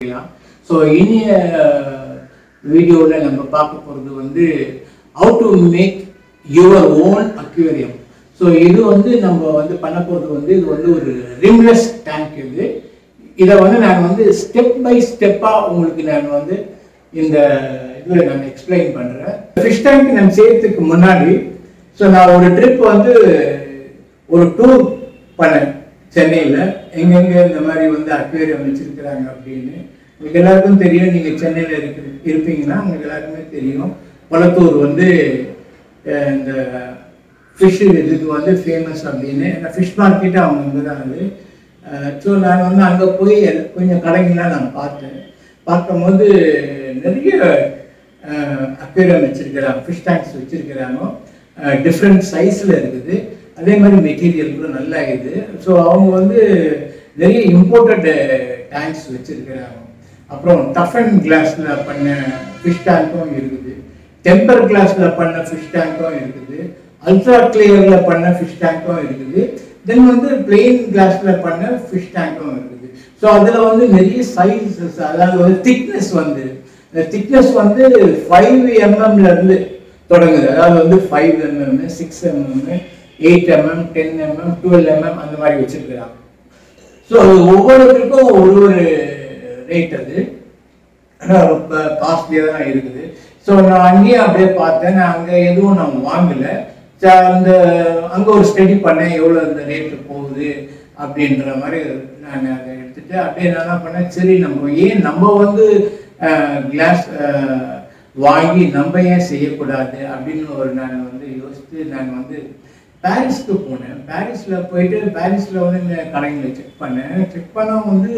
So இனிய வீடியோவில் நம்ம பார்க்க போகிறது வந்து how to make your own aquarium so இது வந்து நம்ம வந்து பண்ண போகிறது வந்து இது வந்து ஒரு ரிம்லெஸ் டேங்க் இது இதை வந்து நான் வந்து ஸ்டெப் பை ஸ்டெப்பாக உங்களுக்கு நான் வந்து இந்த இதில் நான் எக்ஸ்பிளைன் பண்ணுறேன் ஃபிஷ் டேங்க் நான் செய்யறதுக்கு முன்னாடி ஸோ நான் ஒரு ட்ரிப் வந்து ஒரு டூர் பண்ணேன் சென்னையில் எங்கெங்கே இந்த மாதிரி வந்து அக்வேரியம் வச்சிருக்கிறாங்க அப்படின்னு உங்களுக்கு எல்லாருக்கும் தெரியும் நீங்கள் சென்னையில் இருக்கிற இருப்பீங்கன்னா உங்களுக்கு எல்லாருக்குமே தெரியும் கொளத்தூர் வந்து அஹ், இந்த ஃபிஷ் இதுக்கு வந்து ஃபேமஸ் அப்படின்னு ஃபிஷ் மார்க்கெட்டு அவங்க இங்கே தான் அது ஸோ நான் வந்து அங்கே போய் எல்- கொஞ்சம் கடைங்களாம் நான் பார்த்தேன் பார்க்கும்போது நிறைய அக்வேரியம் வச்சிருக்கிறாங்க ஃபிஷ் டேங்க்ஸ் வச்சிருக்கிறாங்க டிஃப்ரெண்ட் சைஸில் இருக்குது அதே மாதிரி மெட்டீரியல் கூட நல்லா இது ஸோ அவங்க வந்து நிறைய இம்போர்ட்டட் டேங்க்ஸ் வச்சிருக்கிறாங்க அப்புறம் டஃப் அண்ட் கிளாஸில் பண்ண ஃபிஷ் டேங்க்கும் இருக்குது டெம்பர் கிளாஸில் பண்ண ஃபிஷ் டேங்க்கும் இருக்குது அல்ட்ரா கிளியரில் பண்ண ஃபிஷ் டேங்க்கும் இருக்குது தென் வந்து பிளெயின் கிளாஸில் பண்ண ஃபிஷ் டேங்க்கும் இருக்குது ஸோ அதில் வந்து நிறைய சைஸஸ் அதாவது வந்து திக்னஸ் வந்து திக்னஸ் வந்து ஃபைவ் எம்எம்ல இருந்து தொடங்குது அதாவது வந்து five mm six mm eight mm ten mm twelve mm அந்த மாதிரி வச்சிருக்கிறாங்க ஸோ ஒவ்வொருத்தருக்கும் ஒரு ஒரு ரேட் அது ஆனால் ரொம்ப காஸ்ட்லியாக தான் இருக்குது ஸோ நான் அங்கேயும் அப்படியே பார்த்தேன் நான் அங்கே எதுவும் நான் வாங்கலை ச- அந்த அங்கே ஒரு ஸ்டடி பண்ணேன் எவ்வளோ இந்த ரேட்டு போகுது அப்படின்ற மாதிரி நான் அதை எடுத்துட்டு அப்படியே நான் என்ன பண்ணேன் சரி நம்ம ஏன் நம்ம வந்து கிளாஸ் வாங்கி நம்ம ஏன் செய்யக்கூடாது அப்படின்னு ஒரு நான் வந்து யோசித்து நான் வந்து பாரிஸ்க்கு போனேன் பாரிஸில் போயிட்டு பாரிஸில் வந்து இந்த கடைங்களை செக் பண்ணேன் செக் பண்ணால் வந்து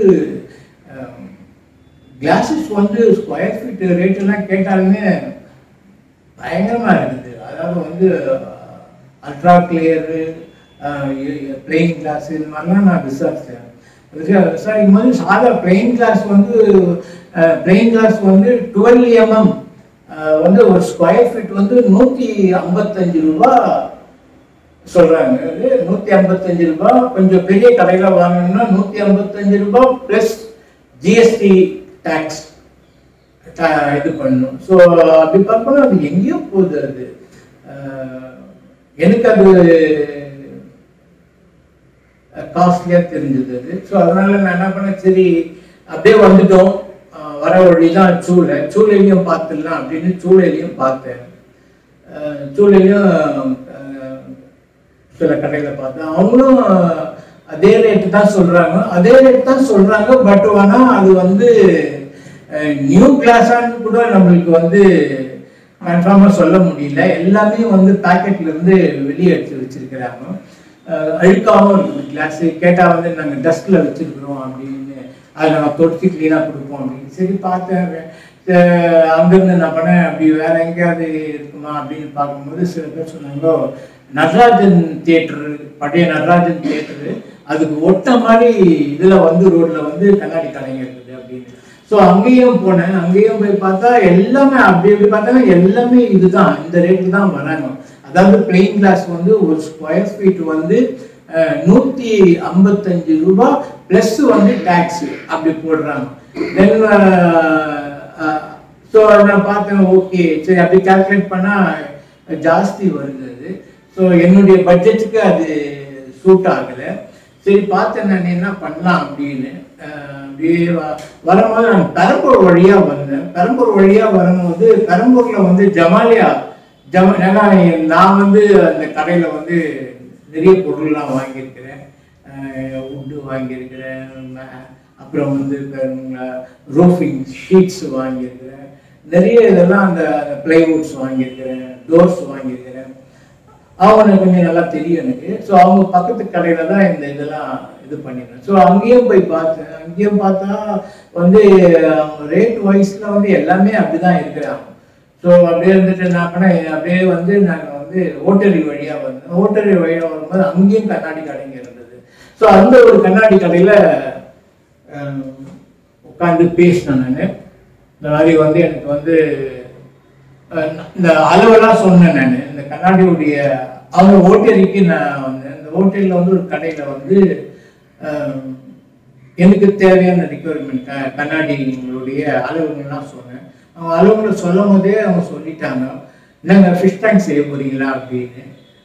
கிளாஸஸ் வந்து ஸ்கொயர் ஃபீட் ரேட் எல்லாம் கேட்டாலுமே பயங்கரமா இருக்குது அதாவது வந்து அல்ட்ரா கிளியரு பிளெயின் கிளாஸ் இது மாதிரிலாம் நான் விசாரிச்சேன் விசா- விசாரிக்கும் போது சாதா பிளெயின் கிளாஸ் வந்து பிளெயின் கிளாஸ் வந்து டுவெல் எம்எம் வந்து ஒரு ஸ்கொயர் ஃபீட் வந்து நூற்றி ஐம்பத்தஞ்சு ரூபா சொல்றாங்க அது நூற்றி ஐம்பத்தஞ்சு ரூபா கொஞ்சம் பெரிய கடையில் வாங்கணும்னா நூற்றி ஐம்பத்தஞ்சு ரூபா ப்ளஸ் ஜிஎஸ்டி டேக்ஸ் இது பண்ணணும் ஸோ அப்படி பார்க்கணும் அது எங்கேயோ போகுது அது அஹ், எனக்கு அது காஸ்ட்லியாக தெரிஞ்சது அது ஸோ அதனால நான் என்ன பண்ணேன் சரி அப்படியே வந்துட்டோம் அஹ், வர வழி தான் சூளை சூளையிலையும் பார்த்துடலாம் அப்படின்னு சூளையிலையும் பார்த்தேன் அஹ், சூளையிலையும் அஹ், சில கடையில் பார்த்தேன் அவங்களும் அதே ரேட்டு தான் சொல்றாங்க அதே ரேட் தான் சொல்றாங்க பட் ஆனா அது வந்து நியூ கிளாஸான்னு கூட நம்மளுக்கு வந்து கன்ஃபார்மாக சொல்ல முடியல எல்லாமே வந்து பாக்கெட்ல இருந்து வெளியே எடுத்து வச்சிருக்கிறாங்க அஹ் அழுக்காவும் இருக்குது கிளாஸ் கேட்டால் வந்து நாங்கள் டஸ்ட்ல வச்சிருக்கிறோம் அப்படின்னு அதை நாங்கள் தொடச்சி க்ளீனாக கொடுப்போம் அப்படின்னு சரி பார்த்தேன் அஹ் அங்கிருந்து நான் பண்ணேன் அப்படி வேற எங்கேயாவது இருக்குமா அப்படின்னு பார்க்கும்போது சில பேர் சொன்னாங்க நடராஜன் தியேட்டர் பழைய நடராஜன் தியேட்டரு அதுக்கு ஒட்ட மாதிரி இதுல வந்து ரோட்ல வந்து கண்ணாடி கடைங்க இருக்குது அப்படின்னு ஸோ அங்கேயும் போனேன் அங்கேயும் போய் பார்த்தா எல்லாமே அப்படி இப்படி பார்த்தா எல்லாமே இதுதான் இந்த ரேட்டு தான் வராங்க அதாவது பிளெயின் கிளாஸ் வந்து ஒரு ஸ்கொயர் ஃபீட் வந்து அஹ், நூத்தி ஐம்பத்தஞ்சு ரூபாய் பிளஸ் வந்து டேக்ஸ் அப்படி போடுறாங்க தென் ஸோ நான் பார்த்தேன் ஓகே சரி அப்படி கால்குலேட் பண்ணா ஜாஸ்தி வருது அது ஸோ என்னுடைய பட்ஜெட்டுக்கு அது சூட் ஆகலை சரி பார்த்தேன் நான் என்ன பண்ணலாம் அப்படின்னு அஹ், அப்படியே வ- வரும்போது நான் பெரம்பூர் வழியா வந்தேன் பெரம்பூர் வழியா வரும்போது பெரம்பூர்ல வந்து ஜமாலியா ஜம ஏன்னா நான் வந்து அந்த கடையில வந்து நிறைய பொருள்லாம் வாங்கியிருக்கிறேன் உட்டு வாங்கியிருக்கிறேன் ம- அப்புறம் வந்து ரோஃபிங் ஷீட்ஸ் வாங்கியிருக்கிறேன் நிறைய இதெல்லாம் அந்த பிளைவுட்ஸ் வாங்கியிருக்கிறேன் டோர்ஸ் வாங்கியிருக்கிறேன் அவங்க கொஞ்சம் நல்லா தெரியும் எனக்கு ஸோ அவங்க பக்கத்து கடையில தான் இந்த இதெல்லாம் இது பண்ணிடுறேன் ஸோ அங்கேயும் போய் பார்த்தேன் அங்கேயும் பார்த்தா வந்து அவங்க ரேட் வைஸ்ல வந்து எல்லாமே அப்படிதான் இருக்கிறாங்க ஸோ அப்படியே இருந்துட்டு நான் பண்ணேன் அப்படியே வந்து நாங்கள் வந்து ஓட்டரி வழியா வந்தேன் ஓட்டரி வழியா வரும்போது அங்கேயும் கண்ணாடி கடைங்க இருந்தது ஸோ அந்த ஒரு கண்ணாடி கடையில உட்காந்து பேசினேன் நான் இந்த மாதிரி வந்து எனக்கு வந்து அஹ், இந்த அளவெல்லாம் சொன்னேன் நான் இந்த கண்ணாடியுடைய அவங்க ஓட்டரிக்கு நான் வந்தேன் இந்த ஹோட்டலில் வந்து ஒரு கடையில் வந்து அஹ், எனக்கு தேவையான ரிக்குவயர்மெண்ட் க கண்ணாடிங்களுடைய அளவுங்கள்லாம் சொன்னேன் அவங்க அளவுங்களை சொல்லும் போதே அவங்க சொல்லிட்டாங்க என்னங்க ஃபிஷ் டேங்க் செய்ய போறீங்களா அப்படின்னு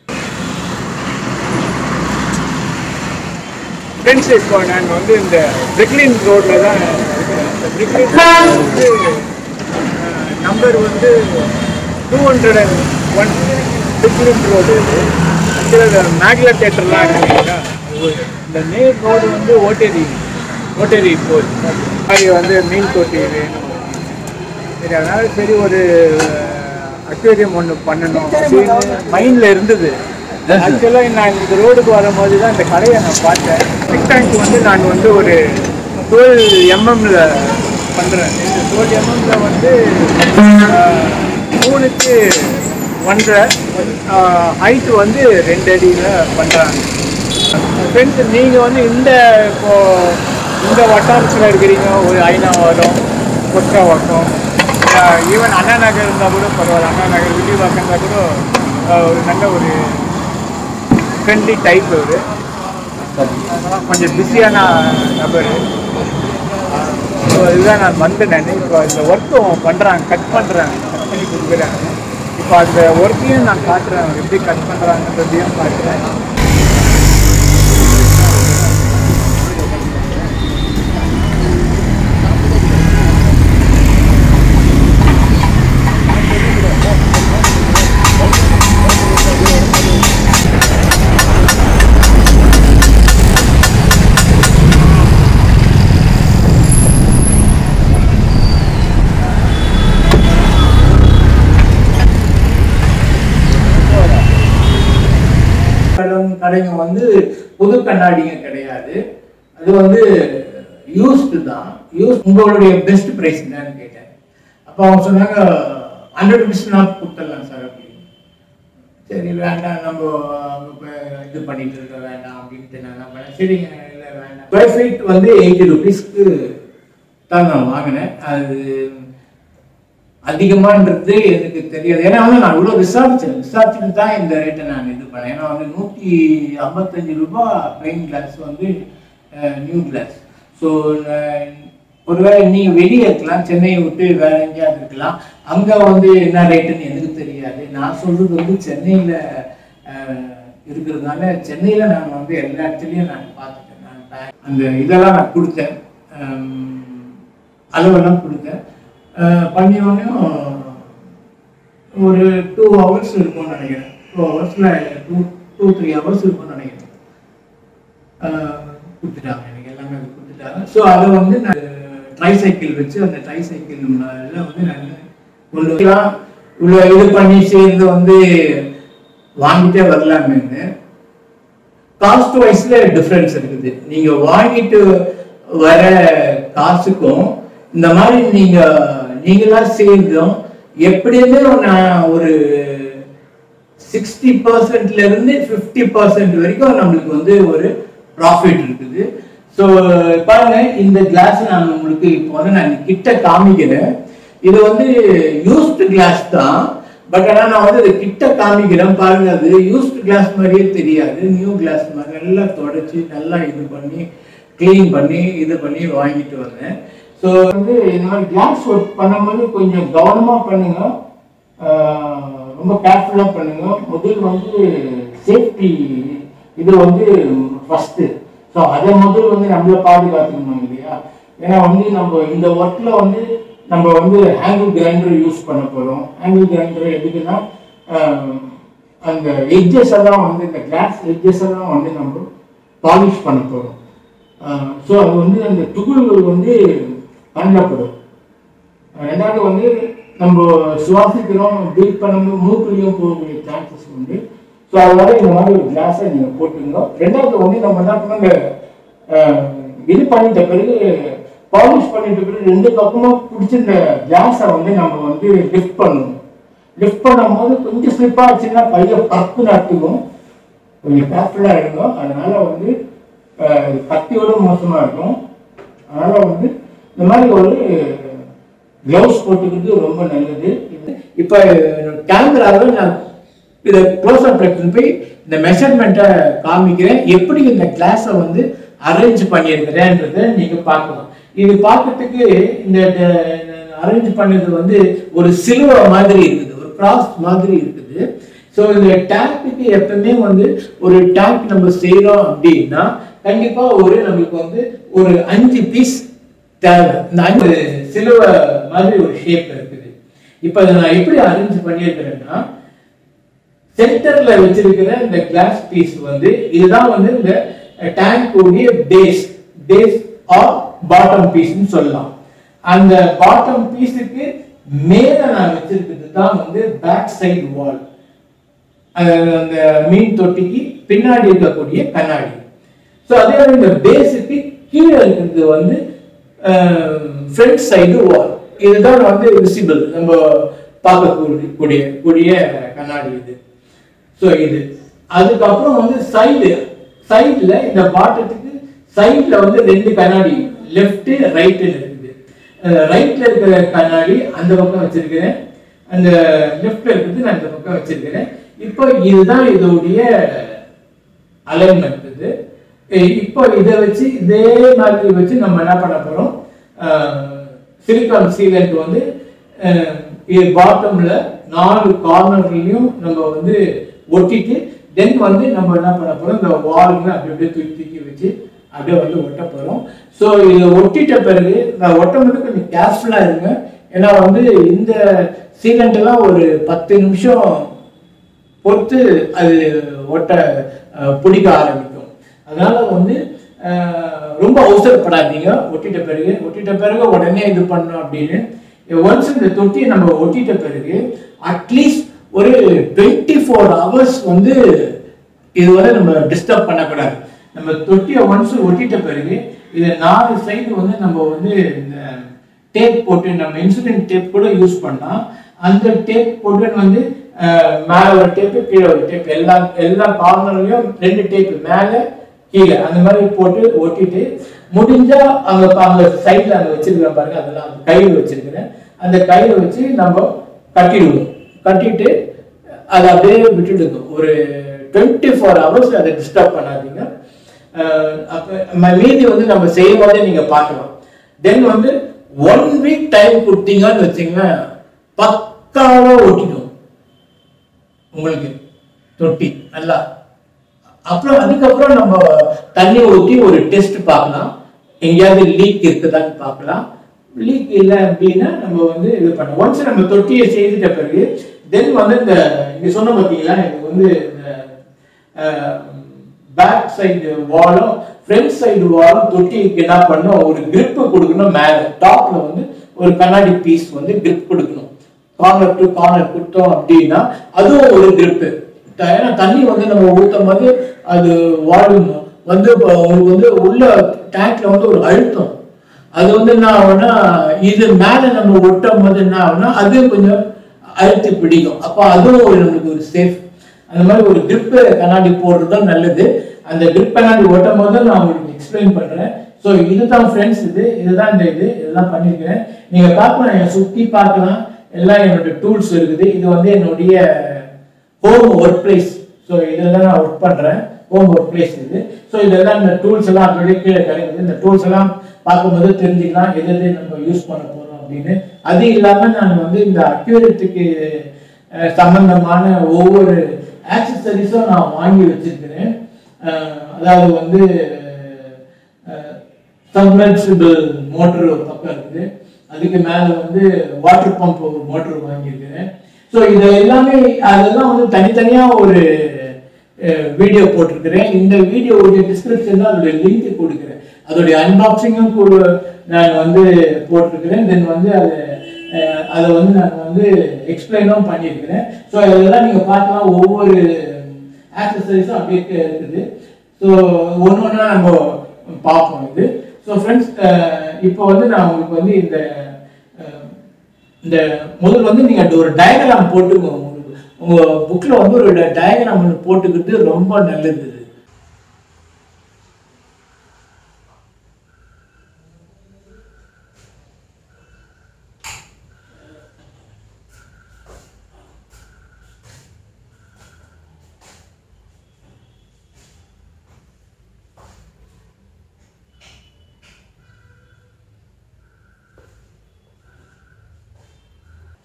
ஃப்ரெண்ட்ஸ் இப்போ நாங்கள் வந்து இந்த பிரிக்லின் ரோட்டில் தான் இருக்கிறோம் இந்த பிரிக்லின் வந்து நம்பர் வந்து two hundred and one Brick Kiln road ஆக்சுவலாக மேக்லா தேட்டர்லாம் இருக்கு இல்லைங்களா அது இந்த நேர் ரோடு வந்து ஓட்டேரி ஓட்டேரி போகுது அது வந்து மீன் தொட்டி வேணும் சரி அதனால சரி ஒரு அக்வேரியம் ஒன்று பண்ணணும் அப்படின்னு மைண்டில் இருந்தது ஆக்சுவலாக நான் இந்த ரோடுக்கு வரும்போது தான் இந்த கடையை நான் பார்த்தேன் பிக் டேங்க் வந்து நான் வந்து ஒரு டுவெல் எம்எம்ல பண்ணுறேன் இந்த டுவெல் எம்எம்ல வந்து ஆஹ், மூணுக்கு ஒன்றரை ஹைட் வந்து ரெண்டு அடியில் பண்ணுறாங்க ஃப்ரெண்ட்ஸ் நீங்கள் வந்து இந்த இப்போ இந்த வட்டாரத்தில் இருக்கிறீங்க ஒரு ஐநாவரம் கொற்றவாக்கம் ஈவன் அண்ணா நகர் இருந்தால் கூட பரவாயில்ல அண்ணா நகர் வில்லிவாக்கம் இருந்தால் கூட ஆஹ், ஒரு நல்ல ஒரு ஃப்ரெண்ட்லி டைப் அவர் கொஞ்சம் பிஸியான நபர் ஸோ இதுதான் நான் வந்தேன் நான் இப்போ இந்த ஒர்க்கும் பண்ணுறாங்க கட் பண்ணுறாங்க கட் பண்ணி கொடுக்குறாங்க இப்போ அந்த ஒர்க்கையும் நான் காட்டுறேன் அவங்க எப்படி கட் பண்ணுறாங்கன்றதையும் காட்டுறேன் கடன் கடைங்க வந்து புது கண்ணாடிங்க கிடையாது அது வந்து யூஸ்டு தான் யூஸ் உங்களுடைய பெஸ்ட் ப்ரைஸ் என்னன்னு கேட்டேன் அப்போ அவங்க சொன்னாங்க ஹண்ட்ரட் ருபீஸ் நான் கொடுத்துடலாம் சார் அப்படின்னு சரி வேண்டாம் நம்ம அங்க போய் இது பண்ணிட்டு இருக்க வேண்டாம் அப்படின்ட்டு நான் என்ன பண்ணேன் சரிங்க இல்லை வேண்டாம் ஸ்கொயர் ஃபீட் வந்து எயிட்டி ருபீஸ்க்கு தான் நான் வாங்கினேன் அது அதிகமான்றது எனக்கு தெரியாது ஏன்னா வந்து நான் இவ்வளோ விசாரிச்சேன் விசாரிச்சுட்டு தான் இந்த ரேட்டை நான் இது பண்ணேன் ஏன்னா வந்து நூற்றி ஐம்பத்தஞ்சு ரூபாய் பிளெயின் கிளாஸ் வந்து நியூ கிளாஸ் ஸோ ஒருவேளை நீங்கள் வெளியே இருக்கலாம் சென்னையை விட்டு வேற எங்கேயாவது இருக்கலாம் அங்கே வந்து என்ன ரேட்டுன்னு எனக்கு தெரியாது நான் சொல்றது வந்து சென்னையில் இருக்கிறதுனால சென்னையில் நான் வந்து எல்லா இடத்துலையும் நான் பார்த்துட்டேன் நான் பா- அந்த இதெல்லாம் நான் கொடுத்தேன் அம், அளவெல்லாம் கொடுத்தேன் அஹ் பண்ணி உடனே ஒரு டூ ஹவர்ஸ் இருக்கும்னு நினைக்கிறேன் டூ ஹவர்ஸில் டூ டூ த்ரீ ஹவர்ஸ் இருக்கும்னு நினைக்கிறேன் அஹ் கொடுத்துட்டாங்க எனக்கு எல்லாமே அது கொடுத்துட்டாங்க ஸோ அதை வந்து நான் ட்ரை சைக்கிள் வச்சு அந்த ட்ரை சைக்கிள் மேல வந்து நான் கொண்டு வரலாம் இவ்வளோ இது பண்ணி சேர்ந்து வந்து வாங்கிட்டே வரலாமேன்னு காஸ்ட் வைஸ்ல டிஃப்ரென்ஸ் இருக்குது நீங்க வாங்கிட்டு வர காசுக்கும் இந்த மாதிரி நீங்க நீங்களா சேர்ந்தும் எப்படியுமே நான் ஒரு சிக்ஸ்டி பர்சன்ட்ல இருந்து ஃபிஃப்டி பர்சன்ட் வரைக்கும் நம்மளுக்கு வந்து ஒரு ப்ராஃபிட் இருக்குது ஸோ பாருங்க இந்த கிளாஸ் நான் உங்களுக்கு இப்போ வந்து நான் கிட்ட காமிக்கிறேன் இது வந்து யூஸ்டு கிளாஸ் தான் பட் ஆனால் நான் வந்து இது கிட்ட காமிக்கிறேன் பாருங்க அது யூஸ்டு கிளாஸ் மாதிரியே தெரியாது நியூ கிளாஸ் மாதிரி நல்லா தொடச்சி நல்லா இது பண்ணி க்ளீன் பண்ணி இது பண்ணி வாங்கிட்டு வந்தேன் ஸோ வந்து இந்த மாதிரி கிளாஸ் ஒர்க் பண்ணும்போது கொஞ்சம் கவனமாக பண்ணுங்க ஆஹ் ரொம்ப கேர்ஃபுல்லாக பண்ணுங்க முதல் வந்து சேஃப்டி இது வந்து ஃபஸ்ட்டு ஸோ அதை முதல் வந்து நம்மள பாதுகாத்துக்கணும் இல்லையா ஏன்னா வந்து நம்ம இந்த ஒர்க்கில் வந்து நம்ம வந்து ஹேங்கிள் கிரைண்டர் யூஸ் பண்ண போகிறோம் ஹேங்கிள் கிரைண்டர் எதுக்குன்னா ஆஹ் அந்த எட்ஜஸ் எல்லாம் வந்து இந்த கிளாஸ் எட்ஜஸ் எல்லாம் வந்து நம்ம பாலிஷ் பண்ண போகிறோம் ஸோ அது வந்து அந்த துகள்கள் வந்து பண்ணப்படும் ரெண்டாவது வந்து நம்ம சுவாசிக்கிறோம் ப்ரீத் பண்ணும்போது மூக்குலையும் போகக்கூடிய சான்சஸ் உண்டு ஸோ அதனால இந்த மாதிரி ஒரு கிளாஸை நீங்கள் போட்டுங்க ரெண்டாவது வந்து நம்ம என்ன பண்ணுங்க அஹ், இது பண்ணிட்ட பிறகு பாலிஷ் பண்ணிட்ட பிறகு ரெண்டு பக்கமும் பிடிச்சிருந்த கிளாஸை வந்து நம்ம வந்து லிஃப்ட் பண்ணணும் லிஃப்ட் பண்ணும்போது கொஞ்சம் ஸ்லிப் ஆச்சுன்னா கையை பத்து நட்டுக்கும் கொஞ்சம் கேர்ஃபுல்லாக இருங்க அதனால வந்து அஹ், கத்தியோட மோசமாக இருக்கும் அதனால வந்து இந்த மாதிரி ஒரு க்ளவுஸ் போட்டுக்கிறது ரொம்ப நல்லது இப்போ கேமராவில் நான் இதை க்ளோஸ் அப் எடுத்துன்னு போய் இந்த மெஷர்மெண்ட்டை காமிக்கிறேன் எப்படி இந்த கிளாஸை வந்து அரேஞ்ச் பண்ணியிருக்கிறேன்றதை நீங்க பார்க்கலாம் இது பார்க்கறதுக்கு இந்த அரேஞ்ச் பண்ணது வந்து ஒரு சிலுவை மாதிரி இருக்குது ஒரு கிராஸ் மாதிரி இருக்குது ஸோ இந்த டேங்க்குக்கு எப்பவுமே வந்து ஒரு டேங்க் நம்ம செய்கிறோம் அப்படின்னா கண்டிப்பா ஒரு நம்மளுக்கு வந்து ஒரு அஞ்சு பீஸ் தேவை இந்த அஞ்சு சிலுவை மாதிரி ஒரு ஷேப்ல இருக்குது இப்போ அதை நான் எப்படி அரேஞ்ச் பண்ணியிருக்கிறேன்னா சென்டர்ல வச்சிருக்கிற இந்த கிளாஸ் பீஸ் வந்து இதுதான் வந்து இந்த டேங்க் உடைய பேஸ் பேஸ் ஆர் பாட்டம் பீஸ்னு சொல்லலாம் அந்த பாட்டம் பீஸுக்கு மேல நான் வச்சிருக்கிறது தான் வந்து பேக் சைடு வால் அந்த மீன் தொட்டிக்கு பின்னாடி இருக்கக்கூடிய கண்ணாடி ஸோ அதே மாதிரி இந்த பேஸுக்கு கீழே இருக்கிறது வந்து ஃப்ரண்ட் சைடு வால் இதுதான் வந்து விசிபிள் நம்ம பார்க்கக்கூடிய கூடிய கூடிய கண்ணாடி இது ஸோ இது அதுக்கப்புறம் வந்து சைடு சைடில் இந்த பாட்டத்துக்கு சைடில் வந்து ரெண்டு கண்ணாடி லெஃப்ட் ரைட்டு இருக்குது ரைட்ல இருக்கிற கண்ணாடி அந்த பக்கம் வச்சிருக்கிறேன் அந்த லெஃப்ட்ல இருக்கிறது நான் இந்த பக்கம் வச்சிருக்கிறேன் இப்போ இதுதான் இதோடைய அலைன்மெண்ட் இது இ- இப்போ இதை வச்சு இதே மாதிரி வச்சு நம்ம என்ன பண்ண போறோம் சிலிக்கான் சீலண்ட் வந்து அஹ், இது பாட்டம்ல நாலு கார்னர்லயும் நம்ம வந்து ஒட்டிட்டு தென் வந்து நம்ம என்ன பண்ண போறோம் இந்த வால்ல அப்படி அப்படியே தூக்கி தூக்கி வச்சு அப்படியே வந்து ஒட்ட போறோம் ஸோ இதை ஒட்டிட்ட பிறகு நான் ஒட்டும் போது கொஞ்சம் கேர்ஃபுல்லா இருங்க ஏன்னா வந்து இந்த சீலண்ட் எல்லாம் ஒரு பத்து நிமிஷம் பொறுத்து அது ஒட்ட அஹ், பிடிக்க ஆரம்பிக்கும் அதனால வந்து அஹ், ரொம்ப அவசரப்படாதீங்க ஒட்டிட்ட பிறகு ஒட்டிட்ட பிறகு உடனே இது பண்ணணும் அப்படின்னு ஒன்ஸ் இந்த தொட்டியை நம்ம ஒட்டிட்ட பிறகு அட்லீஸ்ட் ஒரு டுவெண்ட்டி ஃபோர் ஹவர்ஸ் வந்து இது வந்து நம்ம டிஸ்டர்ப் பண்ணக்கூடாது நம்ம தொட்டியை ஒன்ஸ் ஒட்டிட்ட பிறகு இதை நாலு சைடு வந்து நம்ம வந்து இந்த டேப் போட்டு நம்ம இன்சுலின் டேப் கூட யூஸ் பண்ணலாம் அந்த டேப் போட்டு வந்து அஹ், மேல ஒரு டேப்பு கீழே ஒரு டேப் எல்லா எல்லா கார்னர்லயும் ரெண்டு டேப் மேல கீழே அந்த மாதிரி போட்டு ஒட்டிட்டு முடிஞ்சா அங்க பா- அங்க சைட்ல அங்க வச்சிருக்கிறேன் பாருங்க அதெல்லாம் அந்த கையில வச்சிருக்கிறேன் அந்த கையில வச்சு நம்ம கட்டிடுவோம் கட்டிட்டு அதை அப்படியே விட்டுடுங்க ஒரு டுவெண்ட்டி ஃபோர் ஹவர்ஸ் அதை டிஸ்டர்ப் பண்ணாதீங்க அஹ் அப்ப ம- மீதி வந்து நம்ம செய்யும் போதே நீங்க பார்க்கலாம் தென் வந்து ஒன் வீக் டைம் கொடுத்தீங்கன்னு வச்சீங்கன்னா பக்காவா ஓட்டிடும் உங்களுக்கு தொட்டி நல்லா அப்புறம் அதுக்கப்புறம் நம்ம தண்ணி ஊற்றி ஒரு டெஸ்ட் பார்க்கலாம் எங்கேயாவது லீக் இருக்குதான்னு பார்க்கலாம் லீக் இல்லை அப்படின்னா நம்ம வந்து இது பண்ணலாம் ஒன்ஸ் நம்ம தொட்டியை செய்துட்ட பிறகு தென் வந்து இந்த இங்க சொன்ன பார்த்தீங்களா இது வந்து இந்த பேக் சைடு வாலும் ஃப்ரண்ட் சைடு வாலும் தொட்டிக்கு என்ன பண்ணும் ஒரு grip கொடுக்கணும் மேலே டாப்ல வந்து ஒரு கண்ணாடி பீஸ் வந்து grip கொடுக்கணும் கார்னர் டு கார்னர் கொடுத்தோம் அப்படின்னா அதுவும் ஒரு grip த- ஏன்னா தண்ணி வந்து நம்ம ஊத்தும் போது அது வால்யூம் வந்து இப்போ உங்களுக்கு வந்து உள்ள டேங்க்ல வந்து ஒரு அழுத்தம் அது வந்து என்ன ஆகும்னா இது மேல நம்ம ஒட்டும் போது என்ன ஆகும்னா அது கொஞ்சம் அழுத்தி பிடிக்கும் அப்போ அதுவும் ஒரு நம்மளுக்கு ஒரு சேஃப் அந்த மாதிரி ஒரு grip கண்ணாடி போடுறது தான் நல்லது அந்த grip கண்ணாடி ஒட்டும் போது நான் உங்களுக்கு எக்ஸ்பிளைன் பண்றேன் ஸோ இதுதான் ஃப்ரெண்ட்ஸ் இது இதுதான் இந்த இது இதெல்லாம் பண்ணியிருக்கிறேன் நீங்க பார்க்கலாம் என் சுத்தி பார்க்கலாம் எல்லாம் என்னோட டூல்ஸ் இருக்குது இது வந்து என்னுடைய ஹோம் ஒர்க் பிளேஸ் ஸோ இதெல்லாம் நான் ஒர்க் பண்றேன் ஹோம் ஒர்க் பிளேஸ் இது ஸோ இதெல்லாம் இந்த டூல்ஸ் எல்லாம் அப்படியே கீழே கிடைக்குது இந்த டூல்ஸ் எல்லாம் பார்க்கும்போது தெரிஞ்சுக்கலாம் எது எது நம்ம யூஸ் பண்ண போறோம் அப்படின்னு அது இல்லாம நான் வந்து இந்த அக்யூரேட்டுக்கு சம்பந்தமான ஒவ்வொரு ஆக்சசரிஸும் நான் வாங்கி வச்சிருக்கிறேன் அஹ், அதாவது வந்து சப்மர்சிபிள் மோட்டர் ஒரு பக்கம் இருக்குது அதுக்கு மேல வந்து வாட்டர் பம்ப் ஒரு மோட்டர் வாங்கியிருக்கிறேன் ஸோ இது எல்லாமே அதெல்லாம் வந்து தனித்தனியா ஒரு வீடியோ போட்டிருக்கிறேன் இந்த வீடியோவுடைய டிஸ்கிரிப்ஷன்ல அதோட லிங்க் கொடுக்குறேன் அதோடைய அன்பாக்சிங்கும் கூட நான் வந்து போட்டிருக்கிறேன் தென் வந்து அதை அஹ், அதை வந்து நான் வந்து எக்ஸ்பிளைனும் பண்ணியிருக்கிறேன் ஸோ இதெல்லாம் நீங்க பார்க்கலாம் ஒவ்வொரு ஆக்சசரிஸும் அப்படியே இருக்குது ஸோ ஒன்று ஒன்றா நம்ம பார்ப்போம் இது ஸோ ஃப்ரெண்ட்ஸ் இப்போ வந்து நான் உங்களுக்கு வந்து இந்த அஹ், இந்த முதல் வந்து நீங்கள் ஒரு டயக்ராம் போட்டுக்கோங்க உங்களுக்கு உங்கள் புக்கில் வந்து ஒரு டயக்ராம் ஒன்று போட்டுக்கிட்டு ரொம்ப நல்லது இது.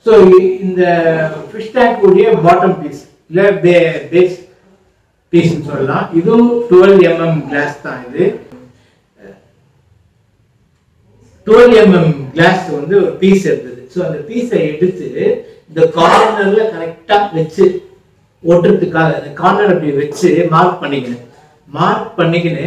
ஸோ இந்த ஃபிஷ் டேங்க் உடைய பாட்டம் பீஸ் இல்லை பே பேஸ் பீஸ்னு சொல்லலாம் இதுவும் டுவெல் எம்எம் கிளாஸ் தான் இது டுவெல் எம்எம் கிளாஸ் வந்து ஒரு பீஸ் இருந்தது ஸோ அந்த பீஸை எடுத்து இந்த கார்னர்ல கரெக்டாக வச்சு ஒட்டுறதுக்காக அந்த கார்னர் அப்படி வச்சு மார்க் பண்ணிக்கினேன் மார்க் பண்ணிக்கின்னு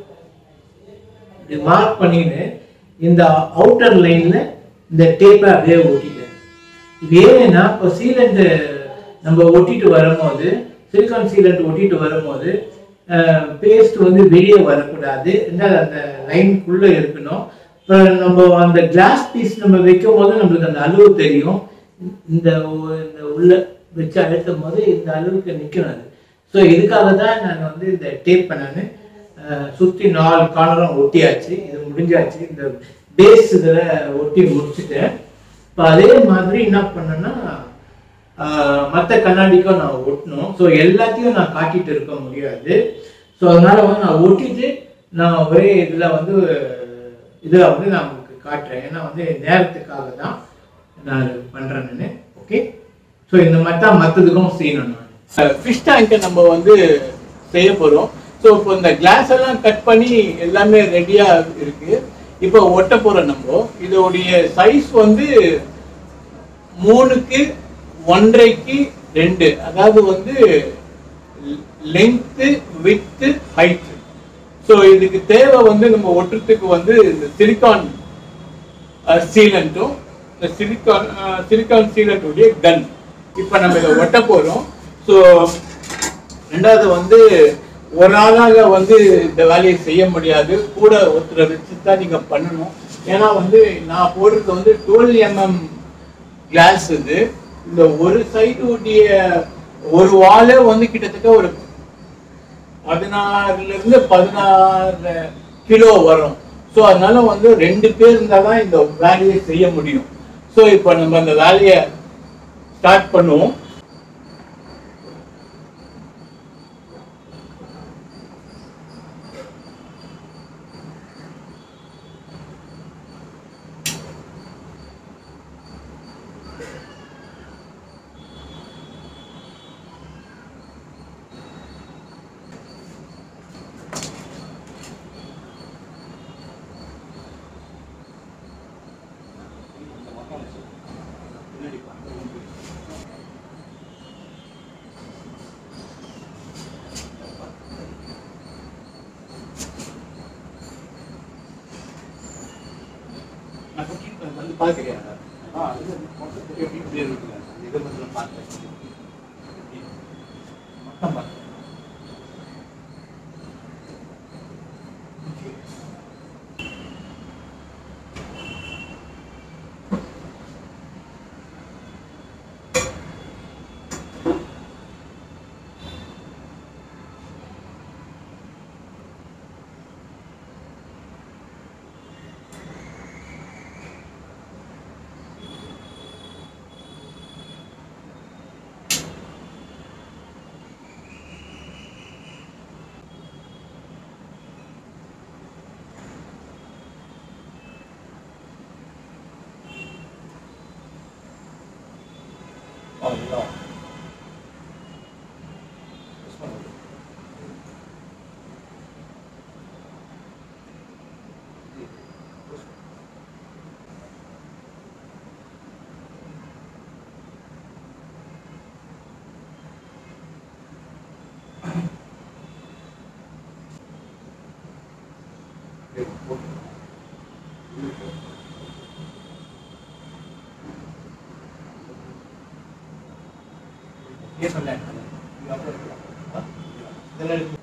இப்படி மார்க் பண்ணிக்கின்னு இந்த அவுட்டர் லைன்ல இந்த டேப்பை அப்படியே ஒட்டிட்டேன் இது ஏன்னா இப்போ சீலண்ட் நம்ம ஒட்டிட்டு வரும்போது சிலிக்கான் சீலண்ட் ஒட்டிட்டு வரும்போது பேஸ்ட் வந்து வெளியே வரக்கூடாது ரெண்டாவது அந்த லைனுக்குள்ள இருக்கணும் இப்போ நம்ம அந்த கிளாஸ் பீஸ் நம்ம வைக்கும் போது நம்மளுக்கு அந்த அளவு தெரியும் இந்த ஒ- இந்த உள்ள வச்சு அழுத்தும் போது இந்த அளவுக்கு நிற்கும் அது ஸோ இதுக்காக தான் நான் வந்து இந்த டேப்பை நான் சுற்றி நாலு கார்னரும் ஒட்டியாச்சு இது முடிஞ்சாச்சு இந்த பேஸ் இதில் ஒட்டி முடிச்சுட்டேன் இப்போ அதே மாதிரி என்ன பண்ணேன்னா மற்ற கண்ணாடிக்கும் நான் ஒட்டணும் ஸோ எல்லாத்தையும் நான் காட்டிட்டு இருக்க முடியாது ஸோ அதனால வந்து நான் ஒட்டிட்டு நான் ஒரே இதில் வந்து இதில் வந்து நான் உங்களுக்கு காட்டுறேன் ஏன்னா வந்து நேரத்துக்காக தான் நான் பண்ணுறேன் நான் ஓகே ஸோ இந்த மாதிரி தான் மற்றதுக்கும் செய்யணும் நான் ஃபிஷ் டேங்கை நம்ம வந்து செய்ய போகிறோம் ஸோ இப்போ இந்த கிளாஸ் எல்லாம் கட் பண்ணி எல்லாமே ரெடியாக இருக்கு இப்போ ஒட்ட போகிறோம் நம்ம இதோடைய சைஸ் வந்து மூணுக்கு ஒன்றைக்கு ரெண்டு அதாவது வந்து லெங்க்த்து வித்து ஹைட் ஸோ இதுக்கு தேவை வந்து நம்ம ஒட்டுறதுக்கு வந்து இந்த சிலிக்கான் சீலண்ட்டும் இந்த சிலிக்கான் சிலிக்கான் சீலண்ட்டுடைய கன் இப்போ நம்ம இதை ஒட்ட போகிறோம் ஸோ ரெண்டாவது வந்து ஒரு ஆளால வந்து இந்த வேலையை செய்ய முடியாது கூட ஒருத்தரை வச்சு தான் நீங்கள் பண்ணணும் ஏன்னா வந்து நான் போடுறது வந்து டுவெல் எம்எம் கிளாஸ் இது இந்த ஒரு சைடு உடைய ஒரு வாலே வந்து கிட்டத்தட்ட ஒரு பதினாறுல இருந்து பதினாறு கிலோ வரும் ஸோ அதனால வந்து ரெண்டு பேர் இருந்தால் தான் இந்த வேலையை செய்ய முடியும் ஸோ இப்போ நம்ம அந்த வேலையை ஸ்டார்ட் பண்ணுவோம் நான் cooking வந்து பார்க்குறியா எப்படி இருக்குல்ல அந்த இதை மட்டும் பார்த்தேன் மொத்தம் பார்த்தேன் Allah. ये सब लैंड कर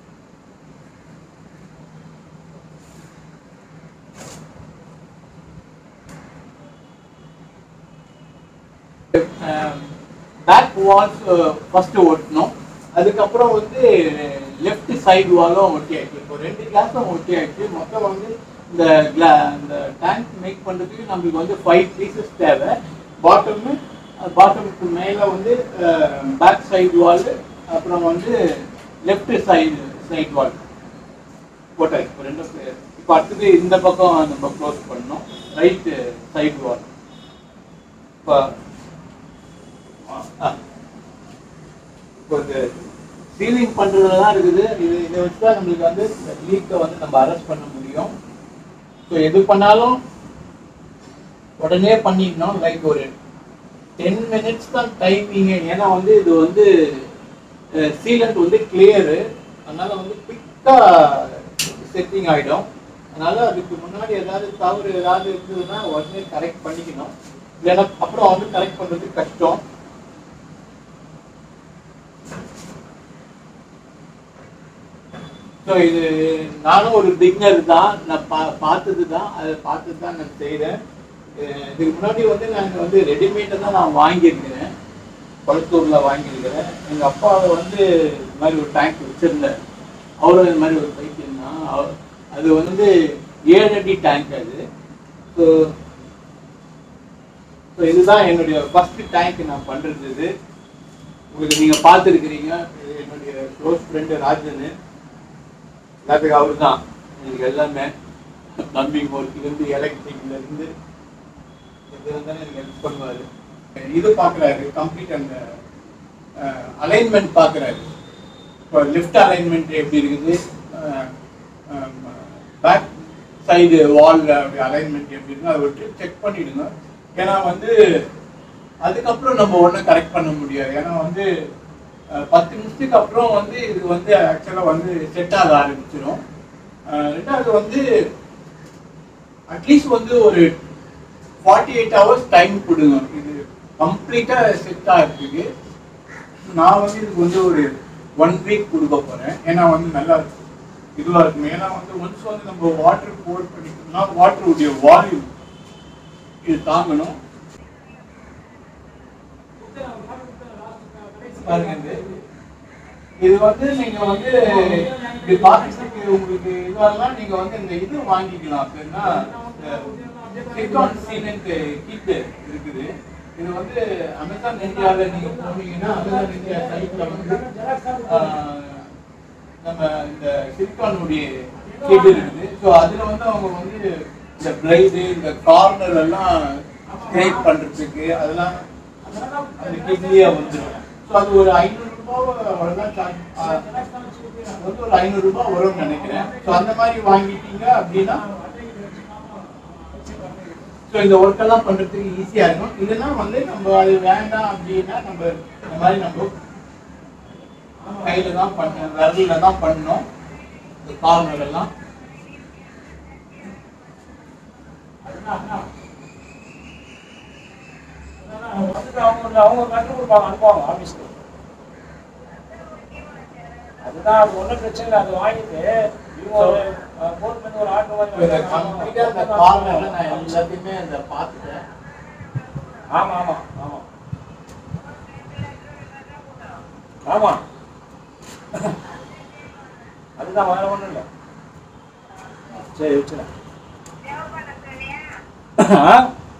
பேக் வால்ஸ் ஃபர்ஸ்ட் ஒட்டணும் அதுக்கப்புறம் வந்து லெஃப்ட் சைடு வாலும் ஒட்டி ஆயிடுச்சு இப்போ ரெண்டு கிளாஸும் ஒட்டி ஆயிடுச்சு மொத்தம் வந்து இந்த கிளா இந்த டேங்க் மேக் பண்ணுறதுக்கு நம்மளுக்கு வந்து ஃபைவ் பீசஸ் தேவை பாட்டமு பாட்டமுக்கு மேலே வந்து பேக் சைடு வால் அப்புறம் வந்து லெஃப்ட் சைடு சைடு வால் போட்டாச்சு இப்போ ரெண்டும் இப்போ அடுத்தது இந்த பக்கம் நம்ம க்ளோஸ் பண்ணோம் ரைட்டு சைடு வால் இப்போ இப்போ இந்த சீலிங் பண்ணுறதுல தான் இருக்குது இது இதை வச்சு தான் நம்மளுக்கு வந்து இந்த லீக்கை வந்து நம்ம அரெஸ்ட் பண்ண முடியும் ஸோ எது பண்ணாலும் உடனே பண்ணிடணும் லைக் ஒரு டென் மினிட்ஸ் தான் டைமிங் ஏன்னா வந்து இது வந்து சீலண்ட் வந்து கிளியரு அதனால வந்து குயிக்காக செட்டிங் ஆகிடும் அதனால அதுக்கு முன்னாடி ஏதாவது தவறு ஏதாவது இருந்ததுன்னா உடனே கரெக்ட் பண்ணிக்கணும் இல்லைன்னா அப்புறம் வந்து கரெக்ட் பண்ணுறது கஷ்டம் ஸோ இது நானும் ஒரு பிக்னர் தான் நான் பா பார்த்தது தான் அதை பார்த்து தான் நான் செய்கிறேன் இதுக்கு முன்னாடி வந்து நான் வந்து ரெடிமேடை தான் நான் வாங்கியிருக்கிறேன் கொளத்தூரில் வாங்கியிருக்கிறேன் எங்கள் அப்பா வந்து இது மாதிரி ஒரு டேங்க் வச்சுருந்தார் அவரும் இது மாதிரி ஒரு பைத்தியம் தான் அவ- அது வந்து ஏழு அடி டேங்க் அது ஸோ ஸோ இதுதான் என்னுடைய ஃபர்ஸ்ட் டேங்க் நான் பண்ணுறது இது உங்களுக்கு நீங்கள் பார்த்துருக்கிறீங்க இது என்னுடைய க்ளோஸ் ஃப்ரெண்டு ராஜன் எல்லாத்துக்கும் அவர் தான் எனக்கு எல்லாமே பிளம்பிங் ஒர்க்லேருந்து எலக்ட்ரிக்லேருந்து இது வந்து எனக்கு ஹெல்ப் பண்ணுவார் இது பார்க்குறாரு கம்ப்ளீட் அந்த அலைன்மெண்ட் பார்க்குறாரு இப்போ லிஃப்ட் அலைன்மெண்ட் எப்படி இருக்குது பேக் சைடு வால் அலைன்மெண்ட் எப்படி இருக்குன்னு அதை விட்டு செக் பண்ணிடுங்க ஏன்னா வந்து அதுக்கப்புறம் நம்ம ஒன்றும் கரெக்ட் பண்ண முடியாது ஏன்னா வந்து அஹ், பத்து நிமிஷத்துக்கு அப்புறம் வந்து இது வந்து ஆக்சுவலாக வந்து செட் ஆக ஆரம்பிச்சிடும் அஹ், ரெண்டாவது வந்து அட்லீஸ்ட் வந்து ஒரு ஃபார்ட்டி எயிட் ஹவர்ஸ் டைம் கொடுங்க இது கம்ப்ளீட்டாக செட் ஆகிறதுக்கு நான் வந்து இதுக்கு வந்து ஒரு ஒன் வீக் கொடுக்க போகிறேன் ஏன்னா வந்து நல்லா இதுவாக இருக்கும் ஏன்னா வந்து ஒன்ஸ் வந்து நம்ம வாட்டர் போர் பண்ணிட்டோம்னா வாட்டருடைய வால்யூம் இது தாங்கணும் பாருங்க இது. இது வந்து நீங்க வந்து இப்படி பார்க்கறதுக்கு உங்களுக்கு இதுவெல்லாம் நீங்க வந்து இந்த இது வாங்கிக்கலாம் அப்படின்னா சிலிகான் சீமெண்ட் கிட் இருக்குது இது வந்து அமேசான் இந்தியால நீங்க போனீங்கன்னா அமேசான் இந்தியா சைட்ல வந்து ஆஹ், நம்ம இந்த சிலிகானுடைய கிட் இருக்குது ஸோ அதுல வந்து அவங்க வந்து இந்த பிளைடு இந்த கார்னர் எல்லாம் ஸ்க்ரேப் பண்றதுக்கு அதெல்லாம் அந்த கிட்லியே வந்துடும் ஸோ அது ஒரு ஐநூறு ரூபாய் அவ்வளோதான் சார்ஜ் வந்து ஒரு ஐநூறு ரூபாய் வரும்னு நினைக்கிறேன் ஸோ அந்த மாதிரி வாங்கிட்டீங்க அப்படின்னா ஸோ இந்த ஒர்க் எல்லாம் பண்றதுக்கு ஈஸியா இருக்கும் இல்லைன்னா வந்து நம்ம அது வேண்டாம் அப்படின்னா நம்ம இந்த மாதிரி நம்ம கையில தான் பண்ண விரல்ல தான் பண்ணணும் இந்த கார்னர் எல்லாம் வந்துட்டு அவங்க அவங்க கற்றுக் கொடுப்பாங்க அனுப்புவாங்க ஆஃபீஸ்க்கு அதுதான் அது ஒன்றும் பிரச்சனை இல்லை அது வாங்கிட்டு இவங்க ஒரு போன் பண்ணி ஒரு ஆட்டோ இப்போ இந்த கம்ப்ளீட்டா இந்த கார்னர்ல நான் எல்லாத்தையுமே இந்த பார்த்துட்டேன் ஆமா ஆமா ஆமா ஆமா அதுதான் வேற ஒண்ணும் இல்லை சரி வச்சுறேன் ஆ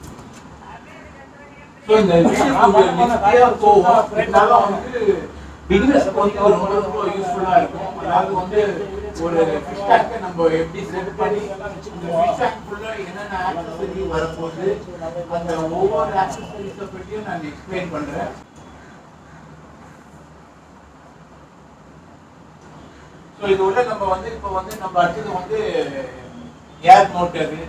ஸோ இந்த ஈஸியா போகும் இருந்தாலும் வந்து பிகினர்ஸ்க்கு வந்து ரொம்ப ரொம்ப யூஸ்ஃபுல்லா இருக்கும் அதாவது வந்து ஒரு ஃபிஷ் டேங்கை நம்ம எப்படி செட் பண்ணி இந்த ஃபிஷ் டேங்க் ஃபுல்லா என்னென்ன ஆக்சசரி வரப்போகுது அந்த ஒவ்வொரு ஆக்சசரிஸை பற்றியும் நான் எக்ஸ்பிளைன் பண்றேன் ஸோ இது உள்ள நம்ம வந்து இப்போ வந்து நம்ம அடுத்தது வந்து air motor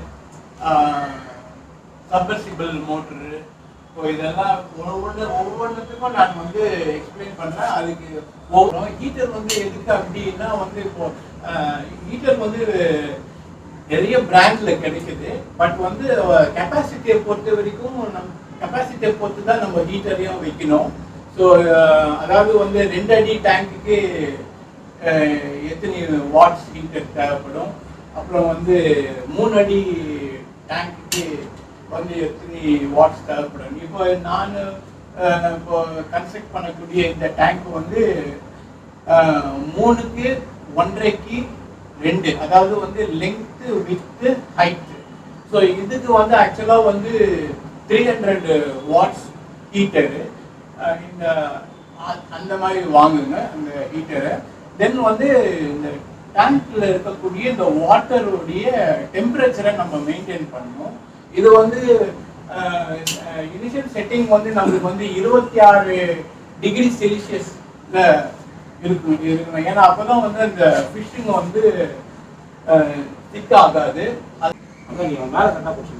submersible motor so இதெல்லாம் ஒவ்வொன்று ஒவ்வொன்றுத்துக்கும் நான் வந்து எக்ஸ்பிளைன் பண்ணேன் அதுக்கு ஒவ்வொரு ஹீட்டர் வந்து எதுக்கு அப்படின்னா வந்து இப்போ ஹீட்டர் வந்து நிறைய பிராண்ட்ல கிடைக்குது பட் வந்து கெப்பாசிட்டியை பொறுத்த வரைக்கும் நம் கெப்பாசிட்டியை பொறுத்து தான் நம்ம ஹீட்டரையும் வைக்கணும் ஸோ அதாவது வந்து ரெண்டு அடி டேங்குக்கு எத்தனை வாட்ஸ் ஹீட்டர் தேவைப்படும் அப்புறம் வந்து மூணு அடி டேங்க்குக்கு வந்து எத்தனை வாட்ஸ் தேவைப்படும் இப்போ நான் அஹ், இப்போ கன்ஸ்ட்ரக்ட் பண்ணக்கூடிய இந்த டேங்க் வந்து அஹ், மூணுக்கு ஒன்றரைக்கு ரெண்டு அதாவது வந்து லெங்க்த்து வித்து ஹைட்டு ஸோ இதுக்கு வந்து ஆக்சுவலாக வந்து த்ரீ ஹண்ட்ரட் வாட்ஸ் ஹீட்டரு இந்த அ- அந்த மாதிரி வாங்குங்க அந்த ஹீட்டரை தென் வந்து இந்த டேங்க்ல இருக்கக்கூடிய இந்த வாட்டருடைய டெம்பரேச்சரை நம்ம மெயின்டைன் பண்ணணும் இது வந்து இனிஷியல் செட்டிங் வந்து நம்மளுக்கு வந்து இருபத்தி ஆறு டிகிரி செல்சியஸ் இருக்கணும் இருக்கணும் ஏன்னா அப்பதான் வந்து அந்த ஃபிஷ்ஷிங் வந்து திக் ஆகாது அது அதான் நீங்க மேல கரெக்டா போட்டுருங்க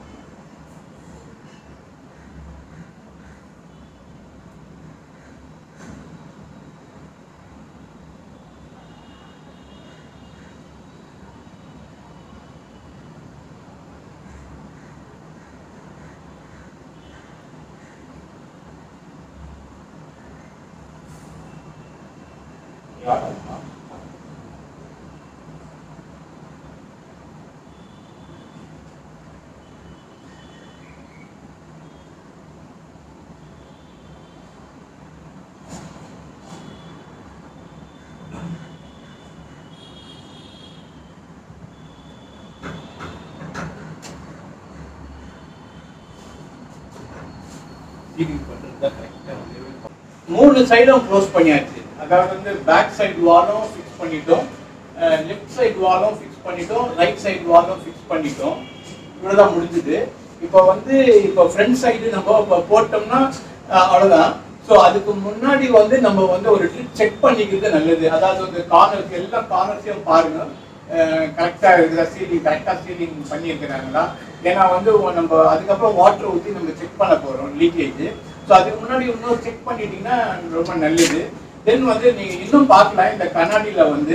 சீலிங் பண்றது தான் கரெக்டாக மூணு சைடும் க்ளோஸ் பண்ணியாச்சு அதாவது வந்து பேக் சைடு வாலும் ஃபிக்ஸ் பண்ணிட்டோம் லெஃப்ட் சைடு வாலும் ஃபிக்ஸ் பண்ணிட்டோம் ரைட் சைடு வாலும் ஃபிக்ஸ் பண்ணிட்டோம் இவ்வளோதான் முடிஞ்சுது இப்போ வந்து இப்போ ஃப்ரண்ட் சைடு நம்ம இப்போ போட்டோம்னா அஹ், அவ்வளவுதான் ஸோ அதுக்கு முன்னாடி வந்து நம்ம வந்து ஒரு ட்ரிப் செக் பண்ணிக்கிறது நல்லது அதாவது வந்து கார்னர்ஸ் எல்லா கார்னர்ஸையும் பாருங்க கரெக்டாக இருக்குதா சீலிங் கரெக்டாக சீலிங் பண்ணியிருக்கிறாங்களா ஏன்னா வந்து ஒ- நம்ம அதுக்கப்புறம் வாட்டர் ஊற்றி நம்ம செக் பண்ண போகிறோம் லீக்கேஜ் ஸோ அதுக்கு முன்னாடி இன்னும் செக் பண்ணிட்டீங்கன்னா ரொம்ப நல்லது தென் வந்து நீங்கள் இன்னும் பார்க்கலாம் இந்த கண்ணாடியில் வந்து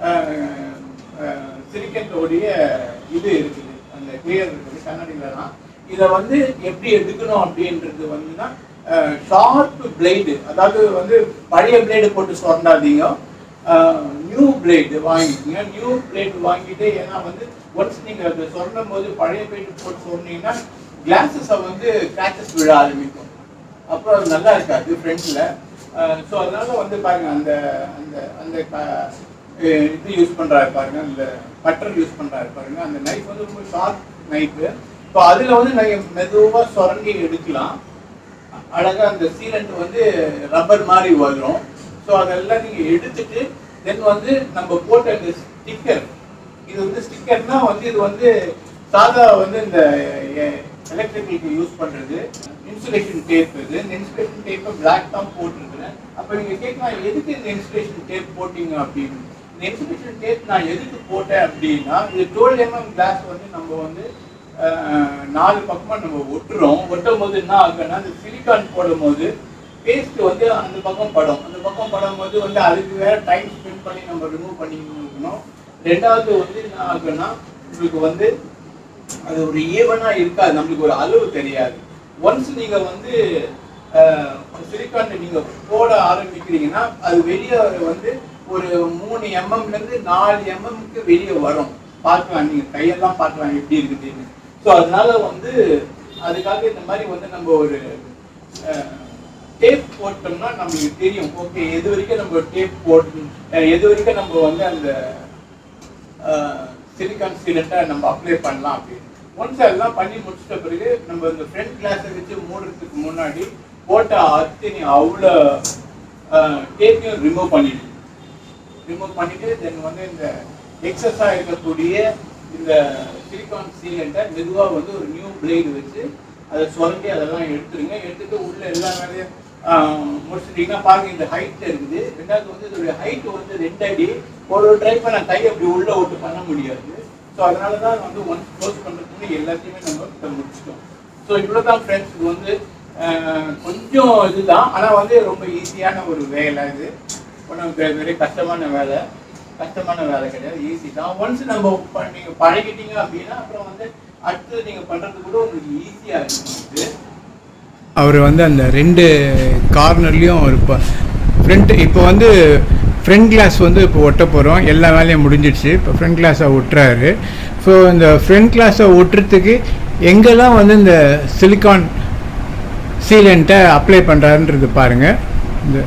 சிலிக்கன்டோடைய இது இருக்குது அந்த கிளியர் இருக்குது கண்ணாடியிலலாம் இதை வந்து எப்படி எடுக்கணும் அப்படின்றது வந்துன்னா ஷார்ப் பிளேடு அதாவது வந்து பழைய பிளேடு போட்டு சொரண்டாதீங்க நியூ பிளேடு வாங்கிக்கோங்க நியூ பிளேடு வாங்கிட்டு ஏன்னா வந்து ஒன்ஸ் நீங்கள் அதை சொன்னும் போது பழைய பிளேடு போட்டு சொன்னீங்கன்னா கிளாஸஸை வந்து கிராச்சஸ் விழ ஆரம்பிக்கும் அப்புறம் அது நல்லா இருக்காது ஃப்ரண்ட்ல ஸோ அதனால வந்து பாருங்க அந்த அந்த அந்த க- அஹ் இது யூஸ் பண்றாரு பாருங்க அந்த பட்டர் யூஸ் பண்றாரு பாருங்க அந்த நைஃப் வந்து ரொம்ப ஷார்ப் நைஃப் ஸோ அதுல வந்து நீங்க மெதுவா சுரண்டி எடுக்கலாம் அழகா அந்த சீலண்ட் வந்து ரப்பர் மாதிரி வரும் ஸோ அதெல்லாம் நீங்க எடுத்துட்டு தென் வந்து நம்ம போட்ட அந்த ஸ்டிக்கர் இது வந்து ஸ்டிக்கர்னா வந்து இது வந்து சாதா வந்து இந்த எலக்ட்ரிக்கலுக்கு யூஸ் பண்றது இன்சுலேஷன் டேப் இது இந்த இன்சுலேஷன் டேப்பை பிளாக் தான் போட்டிருக்கிறேன் அப்போ நீங்க கேட்கலாம் எதுக்கு இந்த இன்சுலேஷன் டேப் போட்டீங்க அப்படின்னு இந்த இன்சுலேஷன் டேப் நான் எதுக்கு போட்டேன் அப்படின்னா இது டுவெல் எம்எம் கிளாஸ் வந்து நம்ம வந்து அஹ், நாலு பக்கமா நம்ம ஒட்டுறோம் ஒட்டும் போது என்ன ஆகுன்னா அந்த சிலிக்கான் போடும் போது பேஸ்ட் வந்து அந்த பக்கம் படம் அந்த பக்கம் படும் போது வந்து அதுக்கு வேற டைம் ஸ்பெண்ட் பண்ணி நம்ம ரிமூவ் பண்ணிக்கணும் ரெண்டாவது வந்து என்ன ஆகுன்னா உங்களுக்கு வந்து அது ஒரு ஈவனா இருக்காது நம்மளுக்கு ஒரு அளவு தெரியாது ஒன்ஸ் நீங்க வந்து சிலிக்கான் நீங்க போட ஆரம்பிக்கிறீங்கன்னா அது வெளியே வந்து ஒரு மூணு எம்எம்ல இருந்து நாலு எம்எம்க்கு வெளியே வரும் பார்க்கலாம் நீங்க கையெல்லாம் பார்க்கலாம் எப்படி இருக்குதுன்னு ஸோ அதனால வந்து அதுக்காக இந்த மாதிரி வந்து நம்ம ஒரு டேப் போட்டோம்னா நம்மளுக்கு தெரியும் ஓகே எது வரைக்கும் நம்ம டேப் போட்டு அஹ் எது வரைக்கும் நம்ம வந்து அந்த சிலிக்கான் சீலண்ட்டை நம்ம அப்ளை பண்ணலாம் அப்படின்னு ஒன்ஸ் எல்லாம் பண்ணி முடிச்சிட்ட பிறகு நம்ம இந்த ஃப்ரண்ட் கிளாஸை வச்சு மூடுறதுக்கு முன்னாடி போட்ட அத்தனை அவ்வளோ டேப்பையும் ரிமூவ் பண்ணிடு ரிமூவ் பண்ணிட்டு தென் வந்து இந்த எக்ஸஸாக இருக்கக்கூடிய இந்த சிலிக்கான் சீலண்ட்டை மெதுவாக வந்து ஒரு நியூ பிளேடு வச்சு அதை சுரண்டி அதெல்லாம் எடுத்துருங்க எடுத்துட்டு உள்ள எல்லா வேலையும் ஆஹ், முடிச்சிட்டீங்கன்னா பாருங்க இந்த ஹைட் இருக்குது ரெண்டாவது வந்து இதோடைய ஹைட் வந்து ரெண்டு அடி ஒரு ட்ரை பண்ண கை அப்படி உள்ள விட்டு பண்ண முடியாது ஸோ அதனால தான் வந்து ஒன்ஸ் க்ளோஸ் பண்ணுறதுக்கு எல்லாத்தையுமே நம்ம இப்ப முடிச்சிட்டோம் ஸோ இவ்வளோ தான் ஃப்ரெண்ட்ஸ் இது வந்து ஆஹ், கொஞ்சம் இதுதான் ஆனால் வந்து ரொம்ப ஈஸியான ஒரு வேலை இது ஒன்றும் வெரி கஷ்டமான வேலை கஷ்டமான வேலை கிடையாது ஈஸி தான் ஒன்ஸ் நம்ம ப- நீங்க பழகிட்டீங்க அப்படின்னா அப்புறம் வந்து அடுத்து நீங்க பண்றது கூட உங்களுக்கு ஈஸியா இருக்கும் இது அவர் வந்து அந்த ரெண்டு கார்னர்லேயும் ஒரு ஃப்ரண்ட் இப்போ வந்து ஃப்ரண்ட் கிளாஸ் வந்து இப்போ ஒட்ட போகிறோம் எல்லா வேலையும் முடிஞ்சிடுச்சு இப்போ ஃப்ரண்ட் கிளாஸை ஒட்டுறாரு ஸோ இந்த ஃப்ரண்ட் கிளாஸை ஒட்டுறதுக்கு எங்கெல்லாம் வந்து இந்த சிலிக்கான் சீலண்ட்டை அப்ளை பண்ணுறாருன்றது பாருங்கள் இந்த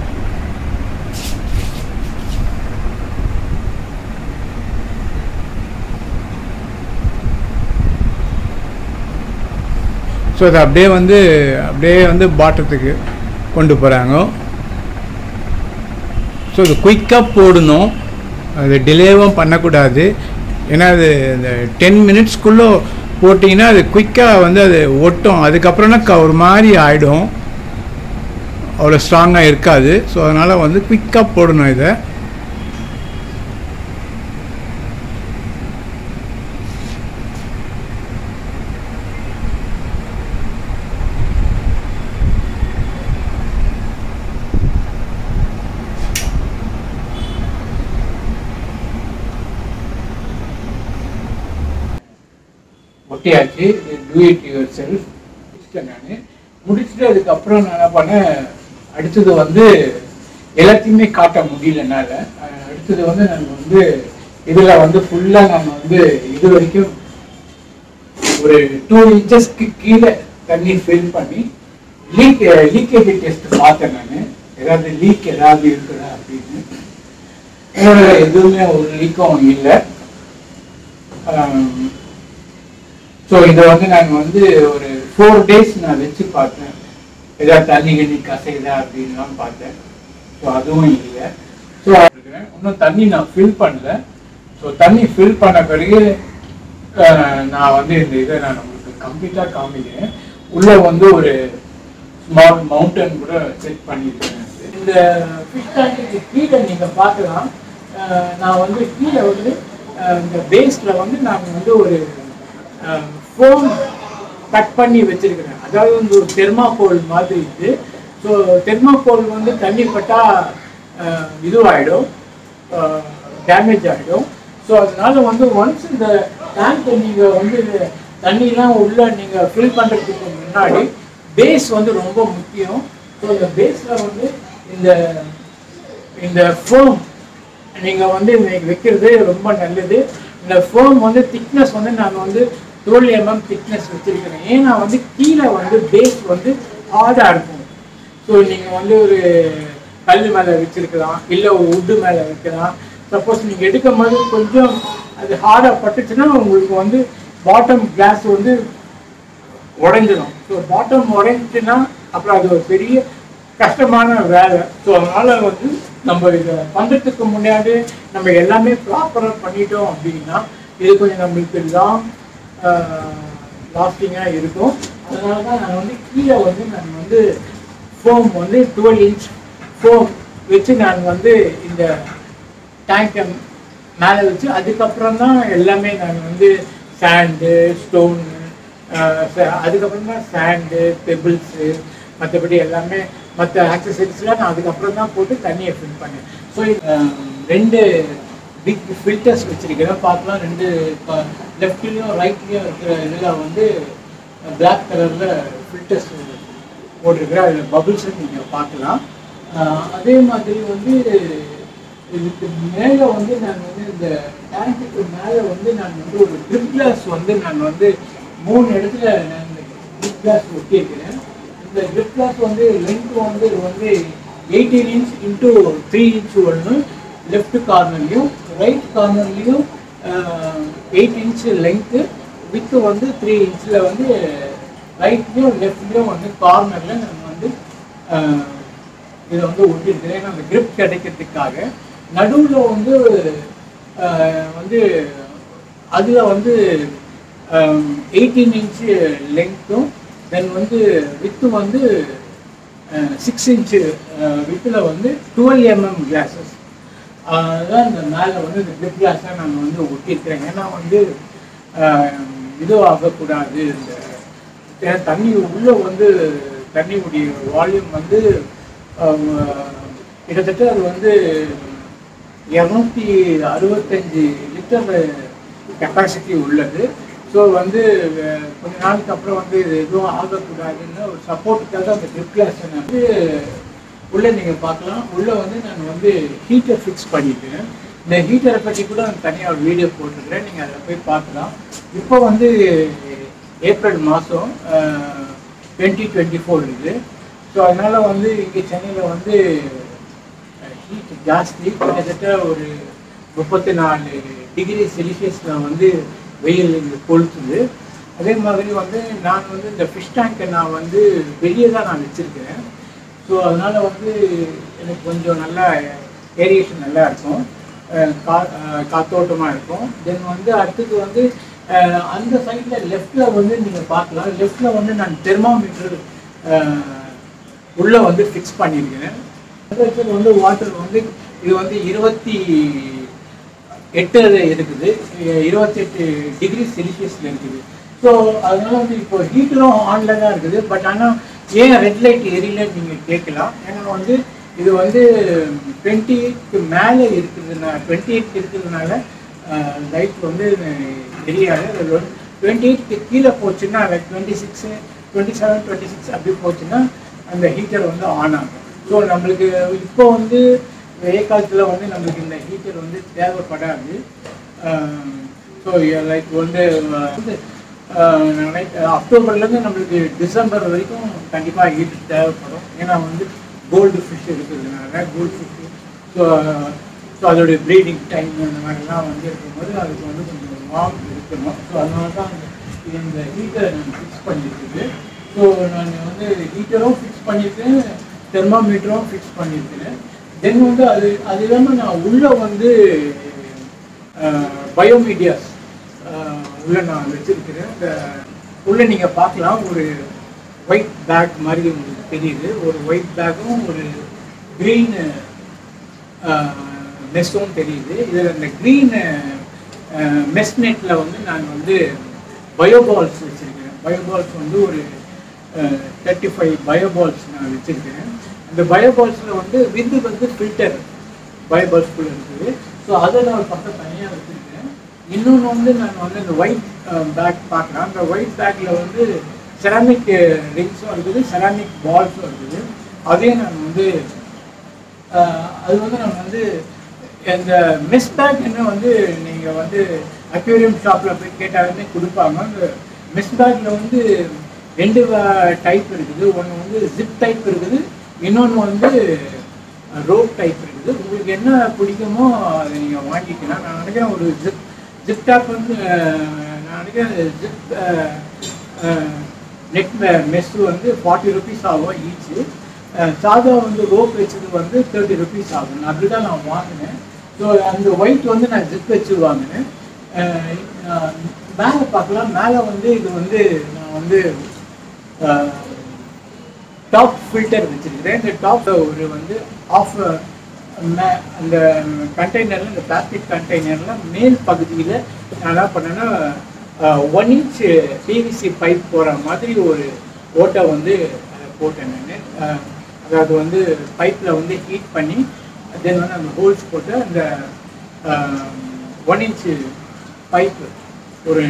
ஸோ அதை அப்படியே வந்து அப்படியே வந்து பாட்டத்துக்கு கொண்டு போகிறாங்க ஸோ அது குயிக்காக போடணும் அது டிலேவும் பண்ணக்கூடாது ஏன்னா அது இந்த டென் மினிட்ஸ்க்குள்ளே போட்டிங்கன்னா அது குயிக்காக வந்து அது ஒட்டும் அதுக்கப்புறம்னா க- ஒரு மாதிரி ஆகிடும் அவ்வளோ ஸ்ட்ராங்காக இருக்காது ஸோ அதனால் வந்து குயிக்காக போடணும் இதை ஒட்டியாச்சு டூ இட் யுவர் செல்ஃப் முடிச்சிட்டேன் நான் முடிச்சுட்டு அதுக்கப்புறம் நான் என்ன பண்ணேன் அடுத்தது வந்து எல்லாத்தையுமே காட்ட முடியல என்னால் அஹ் அடுத்தது வந்து நான் வந்து இதில் வந்து ஃபுல்லாக நான் வந்து இது வரைக்கும் ஒரு டூ இன்ச்சஸ்க்கு கீழே தண்ணி ஃபில் பண்ணி லீக் லீக்கேஜ் டெஸ்ட் பார்த்தேன் நான் ஏதாவது லீக் ஏதாவது இருக்குதா அப்படின்னு அதனால எதுவுமே ஒரு லீக்கும் இல்லை ஸோ இதை வந்து நான் வந்து ஒரு ஃபோர் டேஸ் நான் வச்சு பார்த்தேன் ஏதாவது தண்ணி கண்ணி கசைதா அப்படின்லாம் பார்த்தேன் ஸோ அதுவும் இல்லை ஸோ இன்னும் தண்ணி நான் ஃபில் பண்ணல ஸோ தண்ணி ஃபில் பண்ண பிறகு அஹ், நான் வந்து இந்த இதை நான் உங்களுக்கு கம்ப்ளீட்டாக காமிக்கிறேன் உள்ள வந்து ஒரு ஸ்மால் மவுண்டன் கூட செட் பண்ணியிருக்கேன் இந்த ஃபிஷ் டேங்குக்கு கீழே நீங்கள் பார்க்கலாம் அஹ், நான் வந்து கீழே வந்து அஹ், இந்த பேஸில் வந்து நான் வந்து ஒரு ஃபோன் கட் பண்ணி வச்சிருக்கிறேன் அதாவது வந்து ஒரு தெர்மாகோல் மாதிரி இது ஸோ தெர்மாகோல் வந்து தண்ணி பட்டா அஹ், இதுவாயிடும் டேமேஜ் ஆகிடும் ஸோ அதனால வந்து ஒன்ஸ் இந்த டேங்கை நீங்கள் வந்து தண்ணிலாம் உள்ள நீங்கள் ஃபில் பண்ணுறதுக்கு முன்னாடி பேஸ் வந்து ரொம்ப முக்கியம் ஸோ இந்த பேஸில் வந்து இந்த இந்த ஃபோம் நீங்கள் வந்து இன்னைக்கு வைக்கிறது ரொம்ப நல்லது இந்த ஃபோம் வந்து திக்னஸ் வந்து நான் வந்து டுவெல் எம்எம் திக்னஸ் வச்சிருக்கிறேன் ஏன்னா வந்து கீழே வந்து பேஸ் வந்து ஹார்டாக இருக்கும் ஸோ நீங்கள் வந்து ஒரு கல் மேலே வச்சிருக்கலாம் இல்லை ஒரு உட்டு மேலே வைக்கலாம் சப்போஸ் நீங்கள் எடுக்கும் போது கொஞ்சம் அது ஹார்டாக பட்டுச்சுன்னா உங்களுக்கு வந்து பாட்டம் கிளாஸ் வந்து உடைஞ்சிடும் ஸோ பாட்டம் உடைஞ்சிச்சுன்னா அப்புறம் அது ஒரு பெரிய கஷ்டமான வேலை ஸோ அதனால வந்து நம்ம இதை பண்ணுறதுக்கு முன்னாடி நம்ம எல்லாமே ப்ராப்பராக பண்ணிட்டோம் அப்படின்னா இது கொஞ்சம் நம்மளுக்கு லாங் லாஸ்டிங்காக இருக்கும் அதனால தான் நான் வந்து கீழே வந்து நான் வந்து ஃபோம் வந்து டுவெல் இன்ச் ஃபோம் வச்சு நான் வந்து இந்த டேங்கை மேலே வச்சு அதுக்கப்புறம் தான் எல்லாமே நான் வந்து சாண்டு ஸ்டோனு அதுக்கப்புறம் தான் சாண்டு பெபிள்ஸு மற்றபடி எல்லாமே மற்ற ஆக்சசரிஸ்லாம் நான் அதுக்கப்புறம் தான் போட்டு தண்ணியை ஃபில் பண்ணேன் ஸோ ரெண்டு பிக் ஃபில்டர்ஸ் வச்சிருக்கிறேன் பார்க்கலாம் ரெண்டு லெஃப்ட்லேயும் ரைட்லேயும் இருக்கிற இதில் வந்து பிளாக் கலரில் ஃபில்டர்ஸ் போட்டிருக்கிறேன் அதில் பபுள்ஸை நீங்கள் பார்க்கலாம் அஹ் அதே மாதிரி வந்து இதுக்கு மேலே வந்து நான் வந்து இந்த டேங்க்குக்கு மேலே வந்து நான் வந்து ஒரு ட்ரிப் கிளாஸ் வந்து நான் வந்து மூணு இடத்துல நான் இந்த ட்ரிப் கிளாஸ் ஒட்டியிருக்கிறேன் இந்த ட்ரிப் கிளாஸ் வந்து லென்த் வந்து இது வந்து eighteen inch into three inch ஒன்று லெஃப்ட் கார்னர்லையும் ரைட் கார்னர்லையும் எயிட் இன்ச் லென்த்து வித்து வந்து த்ரீ இன்ச்சில் வந்து ரைட்லேயும் லெஃப்ட்லேயும் வந்து கார்னரில் நம்ம வந்து அஹ், இதை வந்து ஒட்டிருக்கிறேன் ஏன்னா அந்த grip கிடைக்கிறதுக்காக நடுவில் வந்து அஹ், வந்து அதில் வந்து எயிட்டீன் இன்ச்சு லெங்க்த்தும் தென் வந்து வித்து வந்து சிக்ஸ் இன்ச்சு வித்தில் வந்து டுவெல் எம்எம் கிளாஸஸ் அதான் இந்த மேலே வந்து இந்த கிளிப் கிளாஸை நான் வந்து ஒட்டியிருக்கிறேன் ஏன்னா வந்து அஹ், இது ஆகக்கூடாது இந்த ஏன்னா தண்ணி உள்ளே வந்து தண்ணியுடைய வால்யூம் வந்து அஹ், கிட்டத்தட்ட அது வந்து இரநூத்தி அறுபத்தஞ்சு லிட்டர் கெப்பாசிட்டி உள்ளது ஸோ வந்து அஹ், கொஞ்ச நாளுக்கு அப்புறம் வந்து இது எதுவும் ஆகக்கூடாதுன்னு ஒரு சப்போர்ட்டுக்காக அந்த ட்ரிப் கிளாஸை நான் வந்து உள்ளே நீங்கள் பார்க்கலாம் உள்ளே வந்து நான் வந்து ஹீட்டர் ஃபிக்ஸ் பண்ணிட்டேன் இந்த ஹீட்டரை பற்றி கூட நான் தனியாக ஒரு வீடியோ போட்டிருக்கிறேன் நீங்கள் அதில் போய் பார்க்கலாம் இப்போ வந்து ஏப்ரல் மாதம் டுவெண்ட்டி டுவெண்ட்டி ஃபோர் இது ஸோ அதனால் வந்து இங்கே சென்னையில் வந்து ஹீட் ஜாஸ்தி கிட்டத்தட்ட ஒரு முப்பத்தி நாலு டிகிரி செல்சியஸில் வந்து வெயில் இங்கே கொளுத்துது அதே மாதிரி வந்து நான் வந்து இந்த ஃபிஷ் டேங்கை நான் வந்து வெளியே தான் நான் வச்சுருக்கிறேன் ஸோ அதனால் வந்து எனக்கு கொஞ்சம் நல்லா ஏரியேஷன் நல்லா இருக்கும் அஹ் கா அஹ் காத்தோட்டமாக இருக்கும் தென் வந்து அடுத்தது வந்து அஹ் அந்த சைடில் லெஃப்டில் வந்து நீங்கள் பார்க்கலாம் லெஃப்டில் வந்து நான் தெர்மாமீட்டர் உள்ளே வந்து ஃபிக்ஸ் பண்ணியிருக்கிறேன் டெம்பரேச்சர் வந்து வாட்டர் வந்து இது வந்து இருபத்தி எட்டு இருக்குது இருபத்தெட்டு டிகிரி செல்சியஸில் இருக்குது ஸோ அதனால வந்து இப்போ ஹீட்டரும் ஆனில் தான் இருக்குது பட் ஆனால் ஏன் ரெட் லைட் எரியலன்னு நீங்கள் கேட்கலாம் ஏன்னா வந்து இது வந்து டுவெண்ட்டிக்கு மேலே இருக்குதுன்னா டுவெண்ட்டி எயிட் இருக்கிறதுனால லைட் வந்து எரியாது டுவெண்ட்டி எயிட்க்கு கீழே போச்சுன்னா like twenty six twenty seven twenty six அப்படி போச்சுன்னா அந்த ஹீட்டர் வந்து ஆன் ஆகும் ஸோ நம்மளுக்கு இப்போ வந்து வெயில் காலத்தில் வந்து நம்மளுக்கு இந்த ஹீட்டர் வந்து தேவைப்படாது ஸோ லைக் வந்து வந்து லைக் அக்டோபர்லேருந்து நம்மளுக்கு டிசம்பர் வரைக்கும் கண்டிப்பாக ஹீட்டர் தேவைப்படும் ஏன்னா வந்து கோல்டு ஃபிஷ் இருக்கிறதுனால கோல்டு ஃபிஷ் ஸோ ஸோ அதோடைய ப்ரீடிங் டைம் அந்த மாதிரிலாம் வந்து இருக்கும்போது அதுக்கு வந்து கொஞ்சம் வார்ம் இருக்கணும் ஸோ அதனால தான் இது இந்த ஹீட்டரை நான் ஃபிக்ஸ் பண்ணியிருக்குது ஸோ நான் வந்து ஹீட்டரும் ஃபிக்ஸ் பண்ணியிருக்கேன் தெர்மாமீட்டரும் ஃபிக்ஸ் பண்ணியிருக்கேன் தென் வந்து அது அது இல்லாமல் நான் உள்ளே வந்து பயோமீடியாஸ் உள்ள நான் வச்சிருக்கிறேன் இந்த உள்ள நீங்கள் பார்க்கலாம் ஒரு ஒயிட் பேக் மாதிரி உங்களுக்கு தெரியுது ஒரு ஒயிட் பேக்கும் ஒரு க்ரீன் மெஸ்ஸும் தெரியுது இதில் இந்த க்ரீன் மெஸ் நெட்டில் வந்து நான் வந்து பயோபால்ஸ் வச்சுருக்கிறேன் பயோபால்ஸ் வந்து ஒரு தேர்ட்டி ஃபைவ் பயோபால்ஸ் நான் வச்சுருக்கிறேன் இந்த பயோபால்ஸில் வந்து விந்து வந்து ஃபில்டர் பயோபால்ஸ்குள்ளே இருக்குது ஸோ அதை நான் ஒரு பக்கம் தனியாக வச்சுருக்கேன் இன்னொன்று வந்து நான் வந்து இந்த ஒயிட் பேக் பார்க்குறேன் அந்த ஒயிட் பேக்கில் வந்து செராமிக் ரிங்ஸும் இருக்குது செராமிக் பால்ஸும் இருக்குது அதையும் நான் வந்து ஆஹ் அது வந்து நம்ம வந்து இந்த மிஸ் பேக் என்ன வந்து நீங்கள் வந்து அக்வேரியம் ஷாப்பில் போய் கேட்டாலுமே கொடுப்பாங்க அந்த மிஸ் பேக்கில் வந்து ரெண்டு டைப் இருக்குது ஒன்று வந்து ஜிப் டைப் இருக்குது இன்னொன்று வந்து ரோப் டைப் இருக்குது உங்களுக்கு என்ன பிடிக்குமோ அதை நீங்கள் வாங்கிக்கலாம் நான் நினைக்கிறேன் ஒரு ஜிப் ஜிப் டாப் வந்து ஆஹ் நான் நினைக்கிறேன் ஜிப் நெட் மெஸ் வந்து ஃபார்ட்டி ருபீஸ் ஆகும் ஈச்சு சாதா வந்து ரோப் வச்சது வந்து தேர்ட்டி ருபீஸ் ஆகும் அப்படி தான் நான் வாங்கினேன் ஸோ அந்த ஒயிட் வந்து நான் ஜிப் வச்சு வாங்கினேன் மேலே பார்க்கலாம் மேலே வந்து இது வந்து நான் வந்து டாப் ஃபில்டர் வச்சிருக்கிறேன் இந்த டாப் ஒரு வந்து ஆஃப் அந்த கண்டெய்னரில் இந்த பிளாஸ்டிக் கண்டெய்னரில் மேல் பகுதியில் நான் என்ன பண்ணேன்னா ஒன் இன்ச் பிவிசி பைப் போகிற மாதிரி ஒரு ஓட்டை வந்து அதை போட்டேன் நான் அதாவது வந்து பைப்பில் வந்து ஹீட் பண்ணி தென் வந்து அந்த ஹோல்ஸ் போட்டு அந்த ஒன் இன்ச்சு பைப்பு ஒரு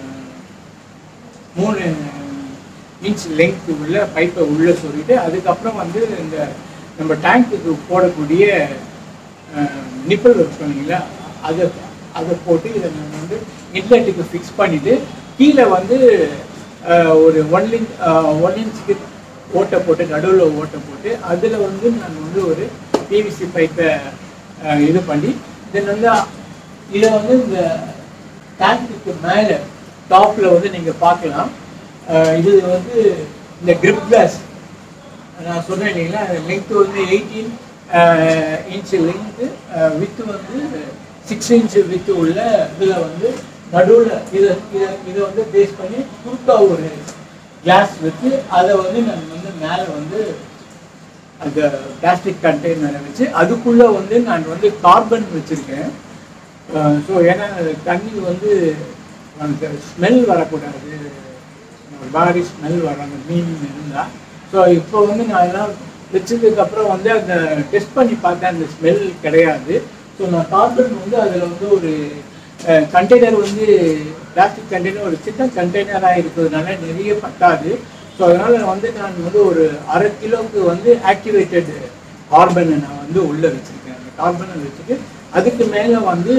மூணு இன்ச் லெங்க் உள்ள பைப்பை உள்ளே சொல்லிட்டு அதுக்கப்புறம் வந்து இந்த நம்ம டேங்க்குக்கு போடக்கூடிய நிப்பிள் ஒர்க் பண்ணீங்களா அதை அதை போட்டு இதை நான் வந்து இன்லெட்டுக்கு ஃபிக்ஸ் பண்ணிவிட்டு கீழே வந்து அஹ், ஒரு ஒன் இன்ச் ஒன் இன்ச்சுக்கு ஓட்டை போட்டு நடுவில் ஓட்டை போட்டு அதில் வந்து நான் வந்து ஒரு பிவிசி பைப்பை இது பண்ணி தென் வந்து இதை வந்து இந்த டேங்க்குக்கு மேலே டாப்பில் வந்து நீங்கள் பார்க்கலாம் அஹ், இது வந்து இந்த கிரிப் கிளாஸ் நான் சொன்னேன் இல்லைங்களா லெங்க் வந்து எயிட்டீன் இன்ச் லெங்க்கு வித்து வந்து சிக்ஸ் இன்ச் வித்து உள்ள இதில் வந்து நடுவில் இதை இதை இதை வந்து பேஸ் பண்ணி குறுக்கா ஒரு கிளாஸ் வச்சு அதை வந்து நான் வந்து மேலே வந்து அந்த பிளாஸ்டிக் கண்டெய்னரை வச்சு அதுக்குள்ளே வந்து நான் வந்து கார்பன் வச்சுருக்கேன் ஸோ ஏன்னா அது தண்ணி வந்து அந்த ஸ்மெல் வரக்கூடாது ஒரு பாடி ஸ்மெல் வர அந்த மீன் இருந்தால் ஸோ இப்போ வந்து நான் எல்லாம் வச்சதுக்கப்புறம் வந்து அந்த டெஸ்ட் பண்ணி பார்த்தேன் அந்த ஸ்மெல் கிடையாது ஸோ நான் கார்பன் வந்து அதில் வந்து ஒரு கண்டெய்னர் வந்து பிளாஸ்டிக் கண்டெய்னர் ஒரு சின்ன கண்டெய்னராக இருக்கிறதுனால நிறைய பத்தாது ஸோ அதனால் வந்து நான் வந்து ஒரு அரை கிலோவுக்கு வந்து ஆக்டிவேட்டட் கார்பனை நான் வந்து உள்ளே வச்சுருக்கேன் அந்த கார்பனை வச்சுட்டு அதுக்கு மேலே வந்து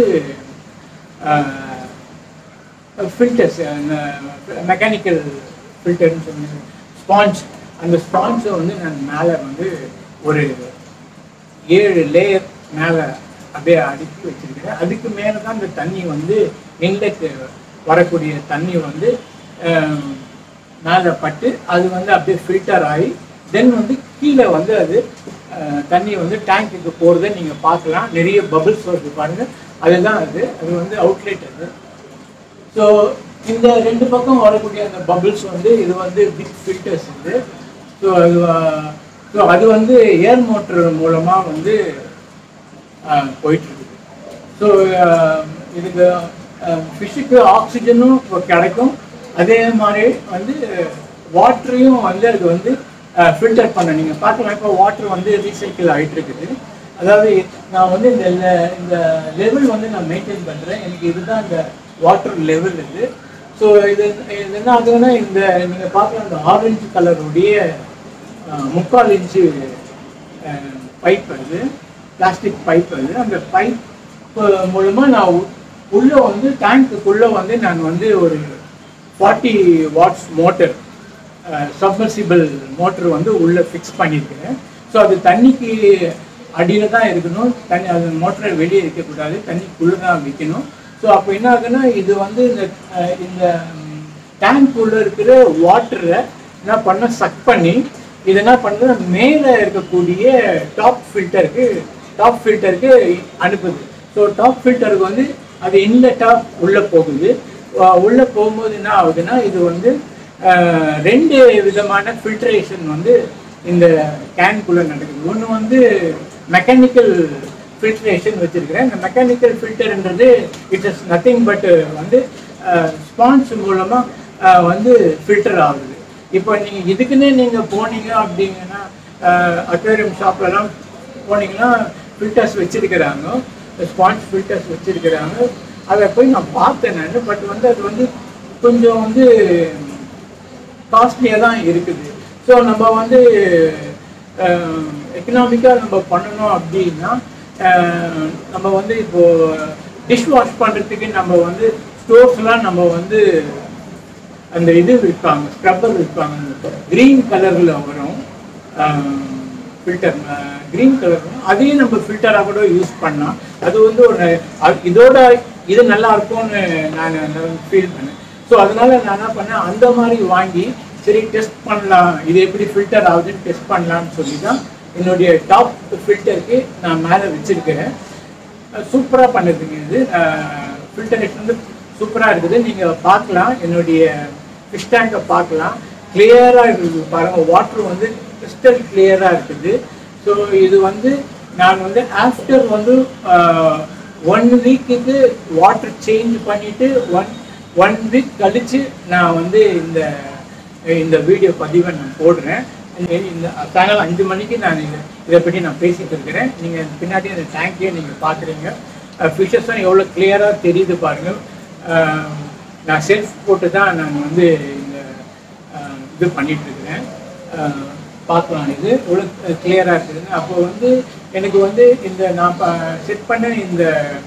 ஃபில்டர்ஸ் அந்த மெக்கானிக்கல் ஃபில்டர்னு சொன்னேன் ஸ்பாஞ்ச் அந்த ஸ்பாஞ்சை வந்து நான் மேலே வந்து ஒரு ஏழு லேயர் மேலே அப்படியே அடுக்கி வச்சிருக்கிறேன் அதுக்கு மேலே தான் இந்த தண்ணி வந்து இன்லெட் வரக்கூடிய தண்ணி வந்து ஆம், மேலே பட்டு அது வந்து அப்படியே ஃபில்டர் ஆகி தென் வந்து கீழே வந்து அது அஹ், தண்ணி வந்து டேங்க்குக்கு போகிறத நீங்கள் பார்க்கலாம் நிறைய பபிள்ஸ் வருது பாருங்கள் அதுதான் அது அது வந்து அவுட்லெட் அது ஸோ இந்த ரெண்டு பக்கம் வரக்கூடிய அந்த பபிள்ஸ் வந்து இது வந்து பிக் ஃபில்டர்ஸ் இது ஸோ அது ஸோ அது வந்து ஏர் மோட்டர் மூலமாக வந்து ஆஹ், போயிட்டு இருக்குது ஸோ இதுக்கு ஃபிஷ்ஷுக்கு ஆக்சிஜனும் இப்போ கிடைக்கும் அதே மாதிரி வந்து வாட்டரையும் வந்து அது வந்து ஃபில்டர் பண்ண நீங்கள் பார்க்கலாம் இப்போ வாட்டர் வந்து ரீசைக்கிள் ஆகிட்டு இருக்குது அதாவது நான் வந்து இந்த le- இந்த லெவல் வந்து நான் மெயின்டைன் பண்ணுறேன் எனக்கு இதுதான் இந்த வாட்டர் லெவல் இது ஸோ இது இது என்ன ஆகுதுன்னா இந்த நீங்கள் பார்க்குற இந்த ஆரஞ்சு கலருடைய முக்கால் இன்ச்சு பைப் அது பிளாஸ்டிக் பைப் அது அந்த பைப் மூலமா நான் உ- உள்ள வந்து டேங்க்குக்குள்ள வந்து நான் வந்து ஒரு forty watts motor submersible motor வந்து உள்ள ஃபிக்ஸ் பண்ணியிருக்கேன் ஸோ அது தண்ணிக்கு அடியில் தான் இருக்கணும் தண்ணி அது மோட்டரை வெளியே வைக்கக்கூடாது தண்ணிக்குள்ளே தான் வைக்கணும் ஸோ அப்போ என்ன ஆகுதுன்னா இது வந்து இந்த அஹ், இந்த டேங்க் உள்ள இருக்கிற வாட்டரை என்ன பண்ண சக் பண்ணி இது என்ன பண்ணுது மேலே இருக்கக்கூடிய டாப் ஃபில்டருக்கு டாப் ஃபில்டருக்கு அனுப்புது ஸோ டாப் ஃபில்டருக்கு வந்து அது இன்லெட்டாக உள்ளே போகுது அஹ் உள்ள போகும்போது என்ன ஆகுதுன்னா இது வந்து அஹ், ரெண்டு விதமான ஃபில்ட்ரேஷன் வந்து இந்த கேன்குள்ளே நடக்குது ஒன்று வந்து மெக்கானிக்கல் ஃபில்ட்ரேஷன் வச்சிருக்கிறேன் இந்த மெக்கானிக்கல் ஃபில்டர்ன்றது இட் இஸ் நத்திங் பட் வந்து ஸ்பான்ஸ் மூலமாக வந்து ஃபில்டர் ஆகுது இப்போ நீங்கள் இதுக்குன்னே நீங்கள் போனீங்க அப்படிங்கன்னா அக்வேரியம் ஷாப்லலாம் போனீங்கன்னா ஃபில்டர்ஸ் வச்சிருக்கிறாங்க ஸ்பான்ஸ் ஃபில்டர்ஸ் வச்சிருக்கிறாங்க அதை போய் நான் பார்த்தேன் நான் பட் வந்து அது வந்து கொஞ்சம் வந்து காஸ்ட்லியாக தான் இருக்குது ஸோ நம்ம வந்து எக்கனாமிக்காக நம்ம பண்ணணும் அப்படின்னா அஹ், நம்ம வந்து இப்போ டிஷ் வாஷ் பண்ணுறதுக்கு நம்ம வந்து ஸ்டோவ்ஸ்லாம் நம்ம வந்து அந்த இது விற்பாங்க ஸ்க்ரப்பர் விற்பாங்க க்ரீன் கலரில் வரும் ஃபில்டர் க்ரீன் கலர் அதையும் நம்ம ஃபில்டராக கூட யூஸ் பண்ணலாம் அது வந்து ஒரு அது- இதோட இது நல்லா இருக்கும்னு நான் ஃபீல் பண்ணேன் ஸோ அதனால நான் என்ன பண்ணேன் அந்த மாதிரி வாங்கி சரி டெஸ்ட் பண்ணலாம் இது எப்படி ஃபில்டர் ஆகுதுன்னு டெஸ்ட் பண்ணலாம்னு சொல்லி தான் என்னுடைய டாப் ஃபில்டருக்கு நான் மேலே வச்சிருக்கிறேன் சூப்பராக பண்ணுதுங்க இது ஃபில்டரேஷன் வந்து சூப்பராக இருக்குது நீங்கள் பார்க்கலாம் என்னுடைய ஃபிஷ் டேங்கை பார்க்கலாம் கிளியராக இருக்குது பாருங்கள் வாட்டர் வந்து கிறிஸ்டல் கிளியராக இருக்குது ஸோ இது வந்து நான் வந்து ஆஃப்டர் வந்து ஒன் வீக்குக்கு வாட்டர் சேஞ்ச் பண்ணிவிட்டு ஒன் ஒன் வீக் கழித்து நான் வந்து இந்த இந்த வீடியோ பதிவை நான் போடுறேன் இந்த- இந்த சாயங்காலம் அஞ்சு மணிக்கு நான் இதை இதை பற்றி நான் பேசிட்டு இருக்கிறேன் நீங்கள் பின்னாடி அந்த டேங்கையே நீங்கள் பார்க்குறீங்க ஃபிஷஸும் எவ்வளோ கிளியராக தெரியுது பாருங்கள் நான் செல்ஃப் போட்டு தான் நான் வந்து இந்த அஹ், இது பண்ணிட்டு இருக்கிறேன் அஹ், பார்க்கலாம் இது எவ்வளோ கிளியராக இருக்குதுன்னு அப்போ வந்து எனக்கு வந்து இந்த நான் செட் பண்ண இந்த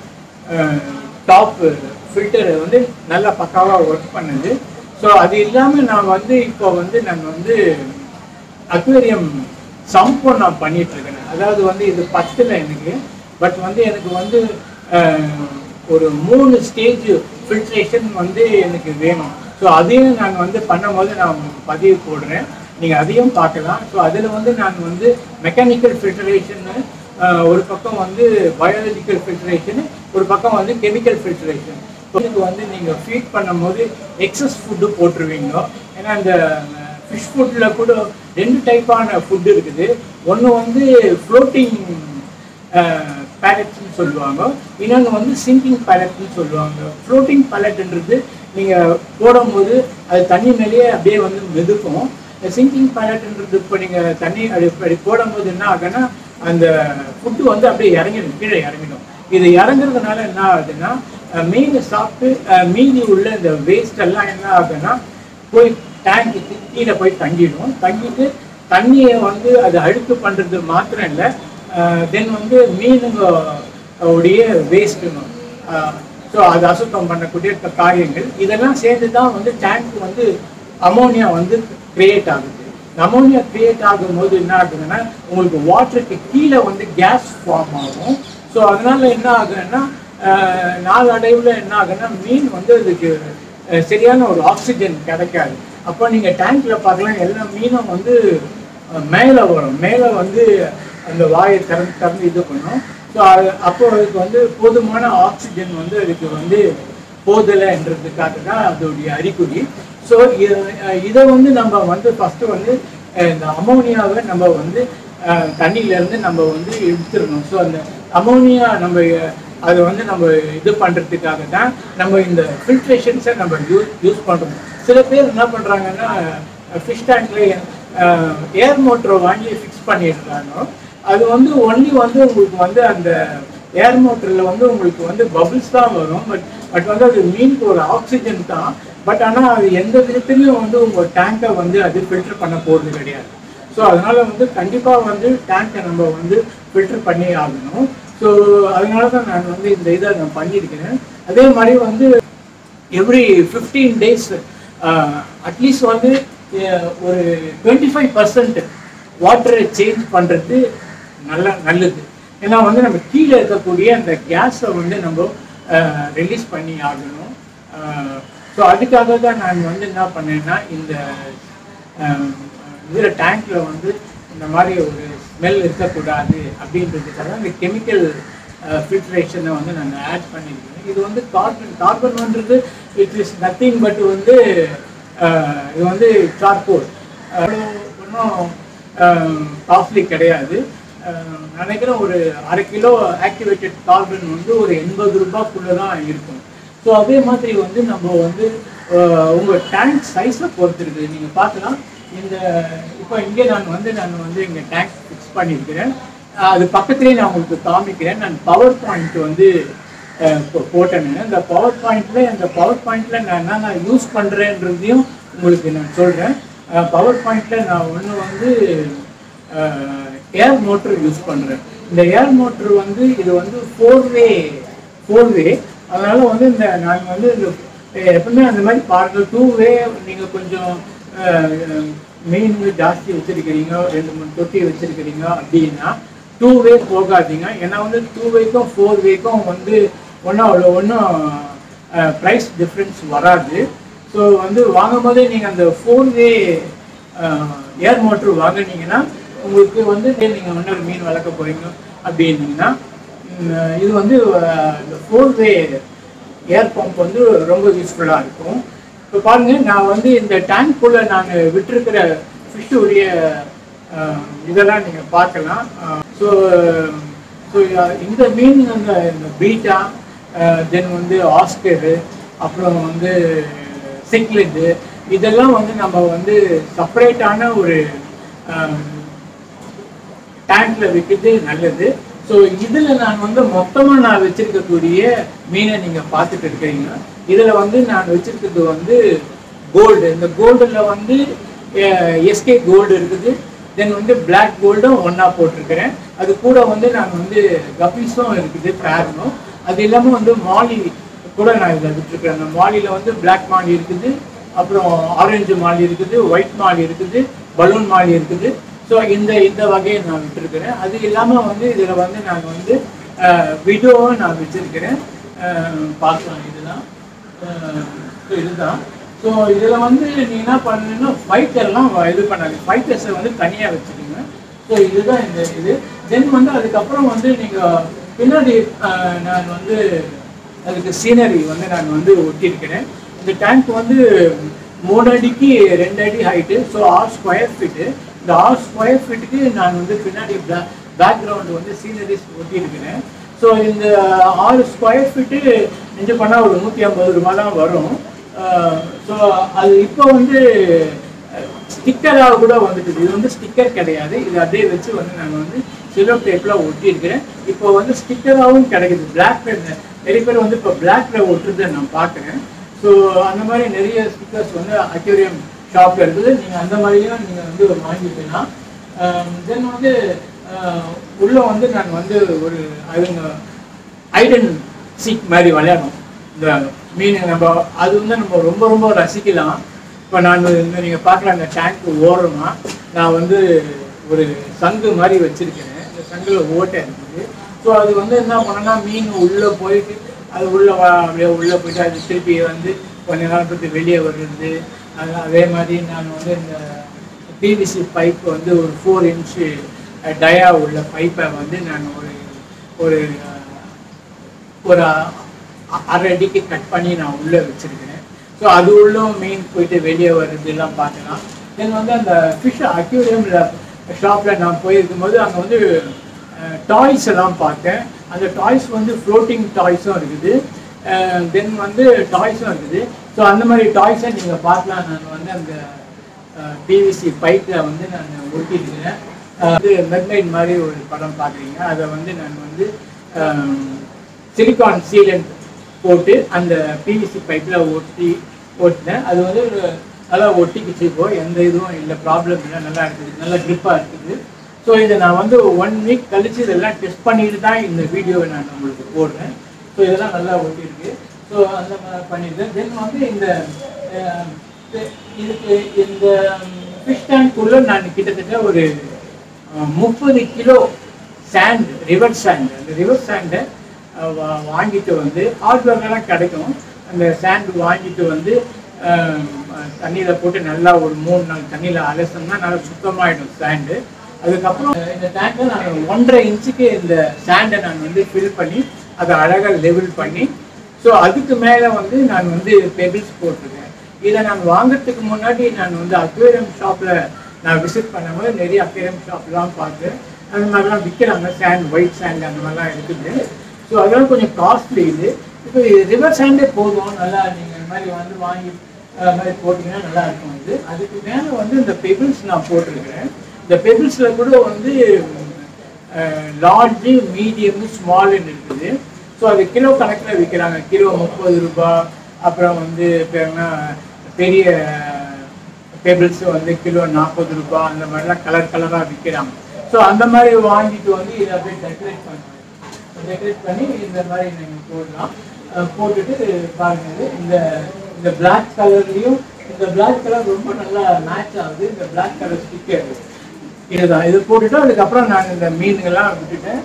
டாப் ஃபில்டர் வந்து நல்லா பக்காவாக ஒர்க் பண்ணுது ஸோ அது இல்லாமல் நான் வந்து இப்போ வந்து நான் வந்து அக்வேரியம் சம்போ நான் பண்ணிட்டு இருக்கேன் அதாவது வந்து இது பத்தில் எனக்கு பட் வந்து எனக்கு வந்து அஹ், ஒரு மூணு ஸ்டேஜ் ஃபில்ட்ரேஷன் வந்து எனக்கு வேணும் ஸோ அதையும் நான் வந்து பண்ணும்போது நான் உங்களுக்கு பதிவு போடுறேன் நீங்கள் அதையும் பார்க்கலாம் ஸோ அதில் வந்து நான் வந்து மெக்கானிக்கல் ஃபில்ட்ரேஷன் ஒரு பக்கம் வந்து பயாலஜிக்கல் ஃபில்ட்ரேஷன் ஒரு பக்கம் வந்து கெமிக்கல் ஃபில்ட்ரேஷன் இதுக்கு வந்து நீங்கள் ஃபீட் பண்ணும்போது எக்ஸஸ் ஃபுட்டு போட்டுருவீங்க ஏன்னா இந்த ஃபிஷ் ஃபுட்டில் கூட ரெண்டு டைப்பான ஃபுட் இருக்குது ஒன்று வந்து ஃப்ளோட்டிங் பேலட்ஸ்னு சொல்லுவாங்க இன்னொன்று வந்து சிங்கிங் பேலட்னு சொல்லுவாங்க ஃப்ளோட்டிங் பேலட்ன்றது நீங்கள் போடும்போது அது தண்ணி மேலேயே அப்படியே வந்து மிதக்கும் சிங்கிங் பேலட்ன்றது இப்போ நீங்கள் தண்ணி அப்படி அப்படி போடும்போது என்ன ஆகுன்னா அந்த ஃபுட்டு வந்து அப்படியே இறங்கிடும் கீழே இறங்கிடும் இது இறங்குறதுனால என்ன ஆகுதுன்னா அஹ், மீன் சாப்பிட்டு அஹ், மீதி உள்ள இந்த வேஸ்ட் எல்லாம் என்ன ஆகுதுன்னா போய் டேங்க்கு கீழே போய் தங்கிடும் தங்கிட்டு தண்ணியை வந்து அது அழுக்கு பண்ணுறது மாத்திரம் இல்லை தென் வந்து மீனுங்க உடைய வேஸ்ட்டுங்க ஸோ அது அசுத்தம் பண்ணக்கூடிய க- காரியங்கள் இதெல்லாம் சேர்ந்து தான் வந்து டேங்க் வந்து அமோனியா வந்து கிரியேட் ஆகுது அமோனியா கிரியேட் ஆகும்போது என்ன ஆகுதுன்னா உங்களுக்கு வாட்டருக்கு கீழே வந்து கேஸ் ஃபார்ம் ஆகும் ஸோ அதனால என்ன ஆகுதுன்னா அஹ், நாளடைவில் என்ன ஆகுதுன்னா மீன் வந்து அதுக்கு அஹ், சரியான ஒரு ஆக்சிஜன் கிடைக்காது அப்போ நீங்கள் டேங்க்ல பார்க்கலாம் எல்லா மீனும் வந்து அஹ், மேலே வரும் மேலே வந்து அந்த வாயை திறந்து திறந்து இது பண்ணும் ஸோ அது அப்போ அதுக்கு வந்து போதுமான ஆக்சிஜன் வந்து அதுக்கு வந்து போதலைன்றதுக்காக தான் அதோடைய அறிகுறி ஸோ இதை வந்து நம்ம வந்து ஃபஸ்ட்டு வந்து அஹ் இந்த அமோனியாவை நம்ம வந்து அஹ், தண்ணியில இருந்து நம்ம வந்து எடுத்துடணும் ஸோ அந்த அமோனியா நம்ம அஹ், அதை வந்து நம்ம இது பண்றதுக்காக தான் நம்ம இந்த ஃபில்ட்ரேஷன்ஸை நம்ம யூஸ் யூஸ் பண்றோம் சில பேர் என்ன பண்றாங்கன்னா ஃபிஷ் டேங்க்ல ஏர் மோட்டரை வாங்கி ஃபிக்ஸ் பண்ணிடுறாங்க அது வந்து ஒன்லி வந்து உங்களுக்கு வந்து அந்த ஏர் மோட்டரில் வந்து உங்களுக்கு வந்து பபிள்ஸ் தான் வரும் பட் பட் வந்து அது மீனுக்கு ஒரு ஆக்சிஜன் தான் பட் ஆனால் அது எந்த விதத்துலையும் வந்து உங்கள் டேங்கை வந்து அது ஃபில்டர் பண்ண போகிறது கிடையாது ஸோ அதனால வந்து கண்டிப்பாக வந்து டேங்கை நம்ம வந்து ஃபில்டர் பண்ணி ஆகணும் ஸோ அதனால தான் நான் வந்து இந்த இதை நான் பண்ணியிருக்கிறேன் அதே மாதிரி வந்து எவ்ரி ஃபிஃப்டீன் டேஸ் அட்லீஸ்ட் வந்து அஹ், ஒரு டுவெண்ட்டி ஃபைவ் பர்சன்ட் வாட்டரை சேஞ்ச் பண்ணுறது நல்ல நல்லது ஏன்னா வந்து நம்ம கீழே இருக்கக்கூடிய அந்த கேஸை வந்து நம்ம ரிலீஸ் பண்ணி ஆகணும் ஸோ அதுக்காக தான் நான் வந்து என்ன பண்ணேன்னா இந்த இதில் டேங்க்ல வந்து இந்த மாதிரி ஒரு ஸ்மெல் இருக்கக்கூடாது அப்படின்றதுக்காக இந்த கெமிக்கல் ஃபில்ட்ரேஷனை வந்து நாங்கள் ஆட் பண்ணியிருக்கோம் இது வந்து கார்பன் கார்பன்ன்றது இட் இஸ் நத்திங் பட் வந்து அஹ், இது வந்து சார்கோல் ஒன்றும் காஸ்ட்லி கிடையாது அஹ், நினைக்கிறேன் ஒரு அரை கிலோ ஆக்டிவேட்டட் கார்பன் வந்து ஒரு எண்பது ரூபாய்க்குள்ளே தான் இருக்கும் ஸோ அதே மாதிரி வந்து நம்ம வந்து அஹ், உங்க டேங்க் சைஸை பொறுத்து இருக்குது நீங்க பார்க்கலாம் இந்த இப்போ இங்கே நான் வந்து நான் வந்து இங்கே டேங்க் ஃபிக்ஸ் பண்ணியிருக்கிறேன் அஹ், அது பக்கத்துலேயே நான் உங்களுக்கு காமிக்கிறேன் நான் பவர் பாயிண்ட் வந்து அஹ், போ- போட்டேன் இந்த பவர் பாயிண்ட்ல அந்த பவர் பாயிண்ட்ல நான் என்னென்ன யூஸ் பண்றேன்றதையும் உங்களுக்கு நான் சொல்றேன் பவர் பாயிண்ட்ல நான் ஒன்று வந்து ஏர் மோட்டர் யூஸ் பண்றேன் இந்த ஏர் மோட்டர் வந்து இது வந்து ஃபோர் வே ஃபோர் வே அதனால வந்து இந்த நான் வந்து இந்த அஹ், எப்பவுமே அந்த மாதிரி பாருங்க டூ வே நீங்க கொஞ்சம் மீன் ஜாஸ்தி வச்சிருக்கிறீங்க ரெண்டு மூணு தொட்டி வச்சிருக்கிறீங்க அப்படின்னா டூ வே போகாதீங்க ஏன்னா வந்து டூ வேக்கும் ஃபோர் வேக்கும் வந்து ஒன்றும் அவ்வளோ ஒன்றும் ப்ரைஸ் டிஃப்ரென்ஸ் வராது ஸோ வந்து வாங்கும் போதே நீங்கள் அந்த ஃபோர் வே ஏர் மோட்ரு வாங்குனீங்கன்னா உங்களுக்கு வந்து நீங்கள் வந்து ஒரு மீன் வளர்க்க போகிறீங்க அப்படின்னீங்கன்னா உம், இது வந்து அஹ், இந்த ஃபோர் வே ஏர் பம்ப் வந்து ரொம்ப யூஸ்ஃபுல்லாக இருக்கும் இப்போ பாருங்க நான் வந்து இந்த டேங்க்குள்ள நான் விட்டிருக்கிற ஃபிஷ்ஷுடைய இதெல்லாம் நீங்கள் பார்க்கலாம் ஸோ ஸோ இந்த மீன் அந்த இந்த பீட்டா தென் வந்து ஆஸ்கரு அப்புறம் வந்து சிக்லிட்டு இதெல்லாம் வந்து நம்ம வந்து செப்பரேட்டான ஒரு டேங்க்ல வைக்கிறது நல்லது ஸோ இதுல நான் வந்து மொத்தமா நான் வச்சிருக்கக்கூடிய மீனை நீங்க பார்த்துட்டு இருக்கிறீங்க இதுல வந்து நான் வச்சிருக்கிறது வந்து கோல்டு இந்த கோல்டுல வந்து எஸ்கே கோல்டு இருக்குது தென் வந்து பிளாக் கோல்டும் ஒண்ணா போட்டிருக்கிறேன் அது கூட வந்து நான் வந்து கபீஸும் இருக்குது பேரனும் அது இல்லாம வந்து மாலி கூட நான் இதில் விட்டுருக்கிறேன் அந்த மாலியில் வந்து பிளாக் மாலி இருக்குது அப்புறம் ஆரஞ்சு மாலி இருக்குது ஒயிட் மாலி இருக்குது பலூன் மாலி இருக்குது ஸோ இந்த இந்த வகையை நான் விட்டுருக்கிறேன் அது இல்லாமல் வந்து இதில் வந்து நான் வந்து விடோவும் நான் வச்சிருக்கிறேன் அஹ், பார்க்கலாம் இதுதான் ஸோ இதுதான் ஸோ இதில் வந்து நீ என்ன பண்ணணும்னா ஃபைட்டர்லாம் இது பண்ணாது ஃபைட்டர்ஸை வந்து தனியாக வச்சுக்கோங்க ஸோ இதுதான் இந்த இது தென் வந்து அதுக்கப்புறம் வந்து நீங்கள் பின்னாடி அஹ், நான் வந்து அதுக்கு சீனரி வந்து நான் வந்து ஒட்டியிருக்கிறேன் இந்த டேங்க் வந்து மூணு அடிக்கு ரெண்டு அடி ஹைட்டு ஸோ ஆறு ஸ்கொயர் ஃபீட்டு இந்த ஆறு ஸ்கொயர் ஃபீட்டுக்கு நான் வந்து பின்னாடி பேக்ரவுண்டு வந்து சீனரிஸ் ஒட்டியிருக்கிறேன் ஸோ இந்த ஆறு ஸ்கொயர் ஃபீட்டு நெஞ்சு பண்ணால் ஒரு நூற்றி ஐம்பது ரூபாய் தான் வரும் ஸோ அது இப்போ வந்து ஸ்டிக்கராக கூட வந்துட்டு இது வந்து ஸ்டிக்கர் கிடையாது இது அப்படியே வச்சு வந்து நான் வந்து சிலோ டேப்பில் ஒட்டியிருக்கிறேன் இப்போ வந்து ஸ்டிக்கராகவும் கிடைக்குது பிளாக் நிறைய பேர் வந்து இப்போ பிளாக்ல ஒட்டுறதை நான் பார்க்குறேன் ஸோ அந்த மாதிரி நிறைய ஸ்டிக்கர்ஸ் வந்து அக்யூரியம் ஷாப்பில் இருக்குது நீங்கள் அந்த மாதிரியும் நீங்கள் வந்து வாங்கிக்கலாம் தென் வந்து அஹ், உள்ள வந்து நான் வந்து ஒரு அதுங்க ஐடன் சீக் மாதிரி விளையாடும் இந்த மீன் நம்ம அது வந்து நம்ம ரொம்ப ரொம்ப ரசிக்கலாம் இப்போ நான் இந்த நீங்கள் பார்க்குற அந்த டேங்க் ஓடுறோம்னா நான் வந்து ஒரு சங்கு மாதிரி வச்சிருக்கிறேன் இந்த சங்கில் ஓட்டை இருக்குது ஸோ அது வந்து என்ன பண்ணனா மீன் உள்ளே போயிட்டு அது உள்ளே அப்படியே உள்ளே போயிட்டு அது திருப்பி வந்து கொஞ்ச நாள் பற்றி வெளியே வருது அது அதே மாதிரி நான் வந்து இந்த பிவிசி பைப் வந்து ஒரு ஃபோர் இன்ச்சு டயா உள்ள பைப்பை வந்து நான் ஒரு ஒரு ஒரு அ- அரை அடிக்கு கட் பண்ணி நான் உள்ளே வச்சிருக்கிறேன் ஸோ அது உள்ளும் மீன் போயிட்டு வெளியே வர்றதெல்லாம் பார்க்கலாம் தென் வந்து அந்த ஃபிஷ் அக்யூரியம் ஷாப்பில் நான் போயிருக்கும் போது அங்கே வந்து டாய்ஸ் எல்லாம் பார்த்தேன் அந்த டாய்ஸ் வந்து ஃப்ளோட்டிங் டாய்ஸும் இருக்குது தென் வந்து டாய்ஸும் இருக்குது ஸோ அந்த மாதிரி டாய்ஸை நீங்கள் பார்க்கலாம் நான் வந்து அந்த பிவிசி பைப்பில் வந்து நான் ஒட்டியிருக்கிறேன் அஹ் வந்து மெர்மைட் மாதிரி ஒரு படம் பார்க்குறீங்க அதை வந்து நான் வந்து சிலிகான் சீலண்ட் போட்டு அந்த பிவிசி பைப்பில் ஒட்டி ஓட்டினேன் அது வந்து ஒரு- நல்லா ஒட்டிக்கிச்சு இப்போ எந்த இதுவும் இல்லை ப்ராப்ளம் இல்லை நல்லா இருக்குது நல்லா க்ரிப்பாக இருக்குது ஸோ இதை நான் வந்து ஒன் வீக் கழிச்சு இதெல்லாம் டெஸ்ட் பண்ணிட்டு தான் இந்த வீடியோவை நான் உங்களுக்கு போடுறேன் ஸோ இதெல்லாம் நல்லா ஒட்டியிருக்கு ஸோ அந்த மாதிரி பண்ணியிருக்கேன் தென் வந்து இந்த அஹ், இ- இதுக்கு இந்த ஃபிஷ் டேங்க்குள்ளே நான் கிட்டத்தட்ட ஒரு முப்பது கிலோ சாண்ட் ரிவர் சாண்ட் அந்த ரிவர் சாண்டை வாங்கிட்டு வந்து ஹார்ட்வேர்லாம் கிடைக்கும் அந்த சாண்ட் வாங்கிட்டு வந்து தண்ணியில் போட்டு நல்லா ஒரு மூணு நாள் தண்ணியில் அலசோம்னா நல்லா சுத்தமாயிடும் சாண்டு அதுக்கப்புறம் இந்த டேங்கை நான் ஒன்றரை இன்ச்சுக்கு இந்த சாண்டை நான் வந்து ஃபில் பண்ணி அதை அழகாக லெவல் பண்ணி ஸோ அதுக்கு மேலே வந்து நான் வந்து பெபிள்ஸ் போட்டிருக்கேன் இதை நான் வாங்குறதுக்கு முன்னாடி நான் வந்து அக்வேரியம் ஷாப்பில் நான் விசிட் பண்ணும்போது நிறைய அக்வேரியம் ஷாப்லாம் பார்த்து அந்த மாதிரிலாம் விற்கிறாங்க சாண்ட் ஒயிட் சாண்ட் அந்த மாதிரிலாம் இருக்குது ஸோ அதெல்லாம் கொஞ்சம் காஸ்ட்லி இது இப்போ ரிவர் சாண்டே போதும் நல்லா நீங்கள் இந்த மாதிரி வந்து வாங்கி அது மாதிரி போட்டிங்கன்னா நல்லா இருக்கும் இது அதுக்கு மேலே வந்து இந்த பெபிள்ஸ் நான் போட்டிருக்கிறேன் இந்த பெபிள்ஸில் கூட வந்து லார்ஜு மீடியம் ஸ்மால்னு இருக்குது ஸோ அது கிலோ கணக்கில் விற்கிறாங்க கிலோ முப்பது ரூபாய் அப்புறம் வந்து பேருனா பெரிய டேபிள்ஸ் வந்து கிலோ நாற்பது ரூபாய் அந்த மாதிரிலாம் கலர் கலராக விற்கிறாங்க ஸோ அந்த மாதிரி வாங்கிட்டு வந்து இதை அப்படியே டெக்கரேட் பண்ணுவேன் டெக்கரேட் பண்ணி இந்த மாதிரி நீங்கள் போடலாம் அஹ் போட்டுட்டு பாருங்க இது. இந்த இந்த பிளாக் கலர்லேயும் இந்த பிளாக் கலர் ரொம்ப நல்லா மேட்ச் ஆகுது இந்த பிளாக் கலர் ஸ்டிக்கர் இதுதான் இது போட்டுட்டு அதுக்கப்புறம் நான் இந்த மீனுங்கெல்லாம் விட்டுட்டேன்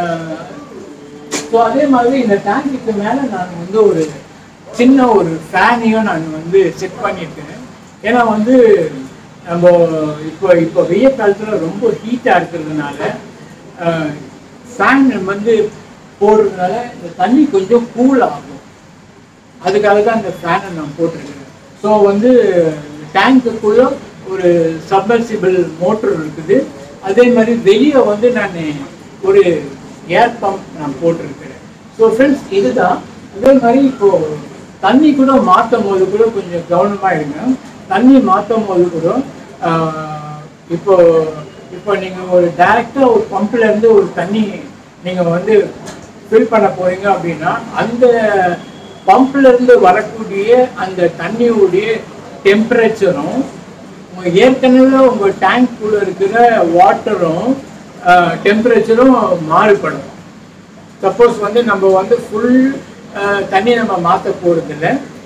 ஸோ அதே மாதிரி இந்த டேங்குக்கு மேலே நான் வந்து ஒரு சின்ன ஒரு ஃபேனையும் நான் வந்து செட் பண்ணியிருக்கேன் ஏன்னா வந்து நம்ம இப்போ இப்போ வெய்ய காலத்தில் ரொம்ப ஹீட்டாக இருக்கிறதுனால ஃபேன் வந்து போடுறதுனால இந்த தண்ணி கொஞ்சம் கூல் ஆகும் அதுக்காக தான் இந்த ஃபேனை நான் போட்டிருக்கிறேன் ஸோ வந்து டேங்க்குக்குள்ள ஒரு சப்மர்சிபிள் மோட்டர் இருக்குது அதே மாதிரி வெளியே வந்து நான் ஒரு ஏர் பம்ப் நான் போட்டிருக்கிறேன் ஸோ ஃப்ரெண்ட்ஸ் இதுதான் அதே மாதிரி இப்போ தண்ணி கூட மாற்றும் போது கூட கொஞ்சம் கவனமாக இருங்க தண்ணி மாற்றும் போது கூட ஆஹ், இப்போ இப்போ நீங்கள் ஒரு டைரெக்டாக ஒரு பம்ப்ல இருந்து ஒரு தண்ணி நீங்கள் வந்து ஃபில் பண்ண போறீங்க அப்படின்னா அந்த பம்ப்ல இருந்து வரக்கூடிய அந்த தண்ணியுடைய டெம்பரேச்சரும் உங்க ஏற்கனவே உங்க டேங்க்குள்ள இருக்கிற வாட்டரும் டெம்பரேச்சரும் மாறுபடும் சப்போஸ் வந்து நம்ம வந்து ஃபுல் தண்ணி நம்ம மாற்ற போகிறதில்ல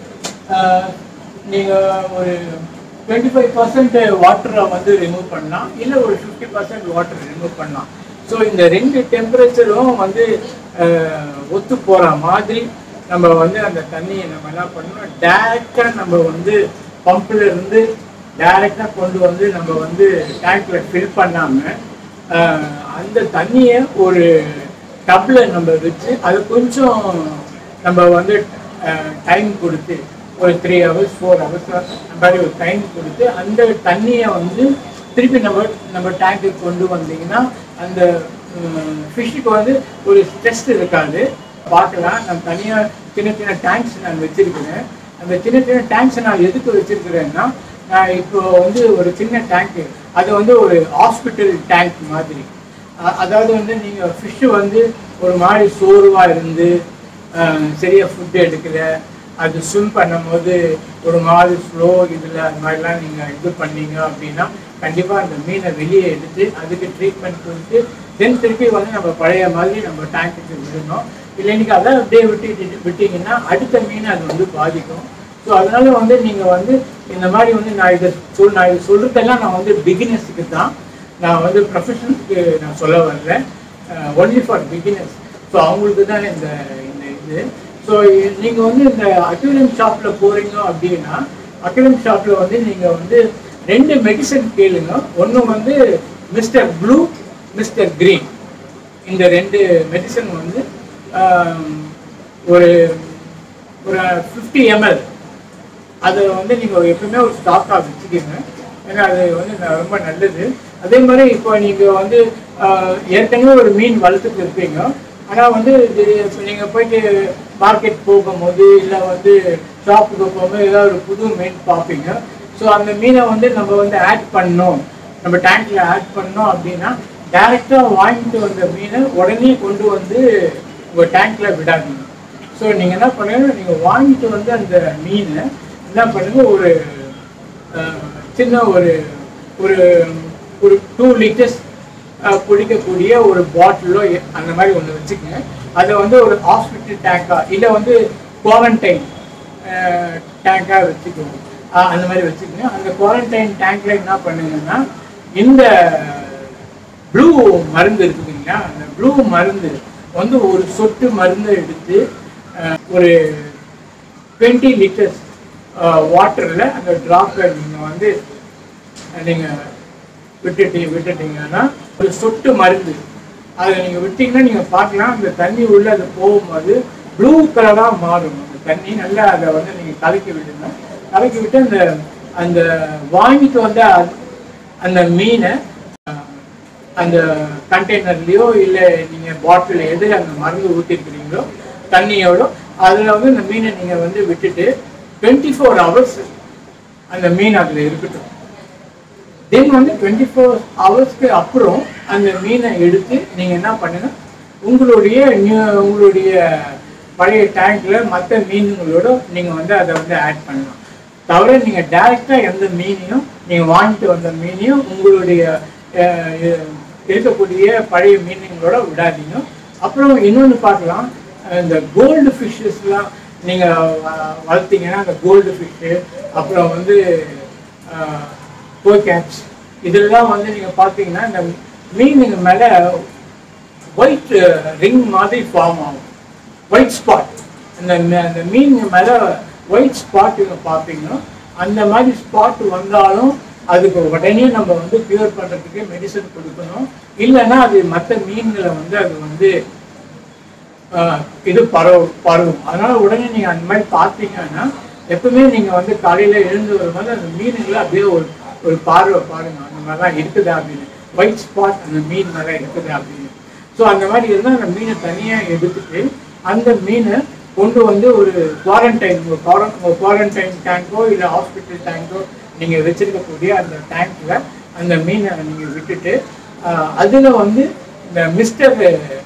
நீங்கள் ஒரு டுவெண்ட்டி ஃபைவ் பர்சன்ட் வாட்டரை வந்து ரிமூவ் பண்ணலாம் இல்லை ஒரு ஃபிஃப்டி பர்சன்ட் வாட்டர் ரிமூவ் பண்ணலாம் ஸோ இந்த ரெண்டு டெம்பரேச்சரும் வந்து அஹ், ஒத்து போகிற மாதிரி நம்ம வந்து அந்த தண்ணியை நம்ம என்ன பண்ணணும் டேரெக்டாக நம்ம வந்து பம்ப்ல இருந்து டைரெக்டாக கொண்டு வந்து நம்ம வந்து டேங்க்ல ஃபில் பண்ணாமல் அந்த தண்ணியை ஒரு டப்ல நம்ம வச்சு அது கொஞ்சம் நம்ம வந்து டைம் கொடுத்து ஒரு த்ரீ ஹவர்ஸ் ஃபோர் ஹவர்ஸ் அந்த மாதிரி ஒரு டைம் கொடுத்து அந்த தண்ணியை வந்து திருப்பி நம்ம நம்ம டேங்க்குக்கு கொண்டு வந்தீங்கன்னா அந்த ஃபிஷ்ஷுக்கு வந்து ஒரு ஸ்ட்ரெஸ் இருக்காது பார்க்கலாம் நான் தனியாக சின்ன சின்ன டேங்க்ஸ் நான் வச்சிருக்கிறேன் அந்த சின்ன சின்ன டேங்க்ஸ் நான் எதுக்கு வச்சிருக்கிறேன்னா நான் இப்போ வந்து ஒரு சின்ன டேங்க்கு அது வந்து ஒரு ஹாஸ்பிட்டல் டேங்க் மாதிரி அ- அதாவது வந்து நீங்கள் ஃபிஷ்ஷு வந்து ஒரு மாதிரி சோர்வாக இருந்து அஹ், சரியா ஃபுட் எடுக்கல அது ஸ்விம் பண்ணும்போது ஒரு மாதிரி ஸ்லோ இதில் அது மாதிரிலாம் நீங்கள் இது பண்ணீங்க அப்படின்னா கண்டிப்பாக அந்த மீனை வெளியே எடுத்து அதுக்கு ட்ரீட்மெண்ட் கொடுத்து தென் திருப்பி வந்து நம்ம பழைய மாதிரி நம்ம டேங்க்குக்கு விடணும் இல்லைன்னைக்கு அதை அப்படியே விட்டு விட்டீங்கன்னா அடுத்த மீனை அது வந்து பாதிக்கும் ஸோ அதனால வந்து நீங்கள் வந்து இந்த மாதிரி வந்து நான் இதை சொல் நான் இது சொல்கிறதெல்லாம் நான் வந்து பிகினர்ஸுக்கு தான் நான் வந்து ப்ரொஃபஷனல்ஸ்க்கு நான் சொல்ல வரல ஒன்லி ஃபார் பிகினர்ஸ் ஸோ அவங்களுக்கு தான் இந்த இந்த இது ஸோ நீங்கள் வந்து இந்த அக்யூரியம் ஷாப்பில் போகிறீங்க அப்படின்னா அக்யூரியம் ஷாப்பில் வந்து நீங்கள் வந்து ரெண்டு மெடிசன் கேளுங்க ஒன்று வந்து மிஸ்டர் ப்ளூ மிஸ்டர் கிரீன் இந்த ரெண்டு மெடிசன் வந்து ஆம், ஒரு ஒரு ஃபிஃப்டி எம்எல் அதை வந்து நீங்கள் எப்பவுமே ஒரு ஸ்டாக்காக வச்சுக்கோங்க ஏன்னா அது வந்து ந- ரொம்ப நல்லது அதே மாதிரி இப்போ நீங்கள் வந்து ஆஹ், ஏற்கனவே ஒரு மீன் வளர்த்துட்டு இருப்பீங்க ஆனால் வந்து இது இப்போ நீங்கள் போயிட்டு மார்க்கெட் போகும்போது இல்லை வந்து ஷாப்புக்கு போகும்போது ஏதாவது ஒரு புது மீன் பார்ப்பீங்க ஸோ அந்த மீனை வந்து நம்ம வந்து ஆட் பண்ணோம் நம்ம டேங்க்ல ஆட் பண்ணோம் அப்படின்னா டைரெக்டாக வாங்கிட்டு வந்த மீனை உடனே கொண்டு வந்து உங்கள் டேங்க்ல விடாதீங்க ஸோ நீங்கள் என்ன பண்ணுங்க நீங்கள் வாங்கிட்டு வந்து அந்த மீனை என்ன பண்ணுங்க ஒரு அஹ், சின்ன ஒரு ஒரு ஒரு டூ லிட்டர்ஸ் குடிக்கக்கூடிய ஒரு பாட்டிலோ அந்த மாதிரி ஒன்று வச்சுக்கோங்க அதை வந்து ஒரு ஹாஸ்பிட்டல் டேங்கா இல்லை வந்து குவாரண்டைன் டேங்காக வச்சுக்கோங்க அஹ், அந்த மாதிரி வச்சுக்கோங்க அந்த குவாரண்டைன் டேங்க்ல என்ன பண்ணுங்கன்னா இந்த ப்ளூ மருந்து இருக்குதுங்களா அந்த ப்ளூ மருந்து வந்து ஒரு சொட்டு மருந்து எடுத்து அஹ், ஒரு டுவெண்ட்டி லிட்டர்ஸ் வாட்டரில் அந்த ட்ராப்பை நீங்கள் வந்து நீங்கள் விட்டுட்டு விட்டுட்டீங்கன்னா ஒரு சொட்டு மருந்து அதை நீங்கள் விட்டீங்கன்னா நீங்கள் பார்க்கலாம் அந்த தண்ணி உள்ள அது போகும்போது ப்ளூ கலராக மாறும் அந்த தண்ணி நல்லா அதை வந்து நீங்கள் கலக்கி விடுங்க கலக்கி விட்டு அந்த அந்த வாங்கிட்டு வந்த அந்த- அந்த மீனை அஹ், அந்த கண்டெய்னர்லேயோ இல்லை நீங்கள் பாட்டில் எது அந்த மருந்து ஊற்றிருக்கிறீங்களோ தண்ணியோட அதில் வந்து அந்த மீனை நீங்கள் வந்து விட்டுட்டு டுவெண்ட்டி ஃபோர் ஹவர்ஸ் அந்த மீன் அதில் இருக்கட்டும் தென் வந்து டுவெண்ட்டி ஃபோர் ஹவர்ஸ்க்கு அப்புறம் அந்த மீனை எடுத்து நீங்கள் என்ன பண்ணுங்க உங்களுடைய நியூ- உங்களுடைய பழைய டேங்க்ல மற்ற மீன்களோட நீங்கள் வந்து அதை வந்து ஆட் பண்ணலாம் தவிர நீங்கள் டைரெக்டாக எந்த மீனையும் நீங்கள் வாங்கிட்டு வந்த மீனையும் உங்களுடைய அஹ், இ- இருக்கக்கூடிய பழைய மீன்களோட விடாதீங்க அப்புறம் இன்னொன்று பார்க்கலாம் அஹ், இந்த கோல்டு ஃபிஷ்ஷஸ்லாம் நீங்கள் வளர்த்தீங்கன்னா அந்த கோல்டு ஃபிஷ்ஷு அப்புறம் வந்து கோகேட்ஸ் இதெல்லாம் வந்து நீங்கள் பார்த்தீங்கன்னா இந்த மீனுங்க மேலே ஒயிட் ரிங் மாதிரி ஃபார்ம் ஆகும் ஒயிட் ஸ்பாட் அந்த ம- அந்த மீன் மேலே ஒயிட் ஸ்பாட் பார்ப்பீங்கன்னா அந்த மாதிரி ஸ்பாட் வந்தாலும் அதுக்கு உடனே நம்ம வந்து க்யூர் பண்ணுறதுக்கு மெடிசன் கொடுக்கணும் இல்லைன்னா அது மற்ற மீன்களை வந்து அது வந்து ஆஹ், இது பரவ பரவும் அதனால உடனே நீங்கள் அந்த மாதிரி பார்த்தீங்கன்னா எப்பவுமே நீங்கள் வந்து காலையில் எழுந்து வரும்போது அந்த மீனுங்களை அப்படியே ஒரு ஒரு பார்வை பாருங்க அந்த மாதிரிலாம் இருக்குதா அப்படின்னு ஒயிட் ஸ்பாட் அந்த மீன் மேலே இருக்குது அப்படின்னு ஸோ அந்த மாதிரி இருந்தால் அந்த மீனை தனியாக எடுத்துட்டு அந்த மீனை கொண்டு வந்து ஒரு குவாரண்டைன் உங்கள் குவாரன் உங்கள் குவாரண்டைன் டேங்கோ இல்லை ஹாஸ்பிட்டல் டேங்கோ நீங்கள் வச்சிருக்கக்கூடிய அந்த டேங்க்கில் அந்த மீனை நீங்கள் விட்டுட்டு அதில் வந்து இந்த மிஸ்டர்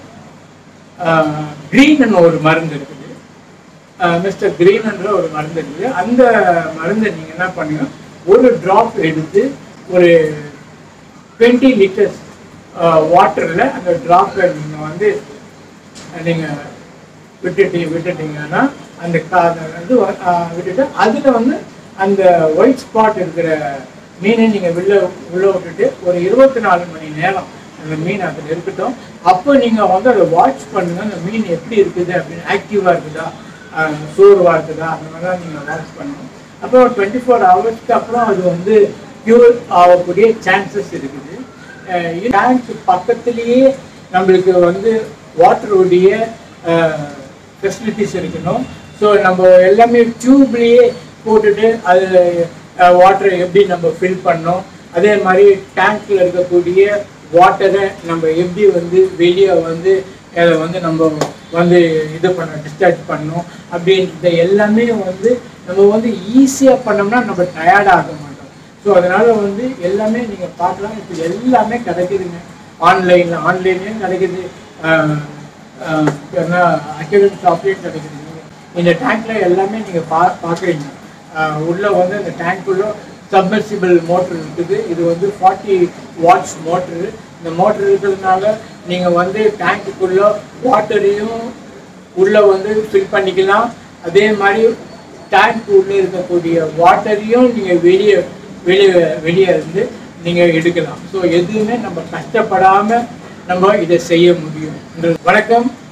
க்ரீன்னு ஒரு மருந்து இருக்குது மிஸ்டர் க்ரீன்ன்ற ஒரு மருந்து இருக்குது அந்த மருந்தை நீங்கள் என்ன பண்ணுங்க ஒரு ட்ராப் எடுத்து ஒரு டுவெண்ட்டி லிட்டர்ஸ் வாட்டரில் அந்த ட்ராப்பை நீங்கள் வந்து நீங்கள் விட்டுட்டு விட்டுட்டீங்கன்னா அந்த கா அதை வந்து வ- ஆஹ் விட்டுட்டு அதில் வந்து அந்த ஒயிட் ஸ்பாட் இருக்கிற மீனை நீங்கள் வெளில உள்ள விட்டுட்டு ஒரு இருபத்தி நாலு மணி நேரம் அந்த மீன் அதில் இருக்கட்டும் அப்போ நீங்கள் வந்து அதை வாட்ச் பண்ணுங்க அந்த மீன் எப்படி இருக்குது அப்படின்னு ஆக்டிவாக இருக்குதா ஆஹ் சோர்வா இருக்குதா அந்த மாதிரிலாம் நீங்கள் வாட்ச் பண்ணணும் அப்புறம் டுவெண்ட்டி ஃபோர் ஹவர்ஸ்க்கு அப்புறம் அது வந்து க்யூர் ஆகக்கூடிய சான்சஸ் இருக்குது டேங்க் பக்கத்துலேயே நம்மளுக்கு வந்து வாட்டருடைய ஃபெசிலிட்டிஸ் இருக்கணும் ஸோ நம்ம எல்லாமே டியூப்லேயே போட்டுட்டு அதில் வாட்டரை எப்படி நம்ம ஃபில் பண்ணோம் அதே மாதிரி டேங்க்கில் இருக்கக்கூடிய வாட்டரை நம்ம எப்படி வந்து வெளியே வந்து அதை வந்து நம்ம வந்து இது பண்ண டிஸ்சார்ஜ் பண்ணோம் அப்படின்றத எல்லாமே வந்து நம்ம வந்து ஈஸியாக பண்ணோம்னா நம்ம டயர்ட் ஆக மாட்டோம் ஸோ அதனால வந்து எல்லாமே நீங்கள் பார்க்கலாம் இப்போ எல்லாமே கிடைக்குதுங்க ஆன்லைனில் ஆன்லைன்லேயும் கிடைக்குது ஆஹ் ஆஹ் என்ன அக்யூரன் ஷாப்லேயும் கிடைக்குது இந்த டேங்க்ல எல்லாமே நீங்கள் பா பார்க்குறீங்க உள்ளே வந்து அந்த டேங்க்குள்ள சப்மர்சிபிள் மோட்டர் இருக்குது இது வந்து ஃபார்ட்டி வாட்ஸ் மோட்ரு இந்த மோட்டர் இருக்கிறதுனால நீங்கள் வந்து டேங்க்குள்ள வாட்டரையும் உள்ளே வந்து ஃபில் பண்ணிக்கலாம் அதே மாதிரி டேங்க் உள்ளே இருக்கக்கூடிய வாட்டரையும் நீங்கள் வெளியே வெளியே வெளியே இருந்து நீங்கள் எடுக்கலாம் ஸோ எதுவுமே நம்ம கஷ்டப்படாமல் நம்ம இதை செய்ய முடியும் வணக்கம்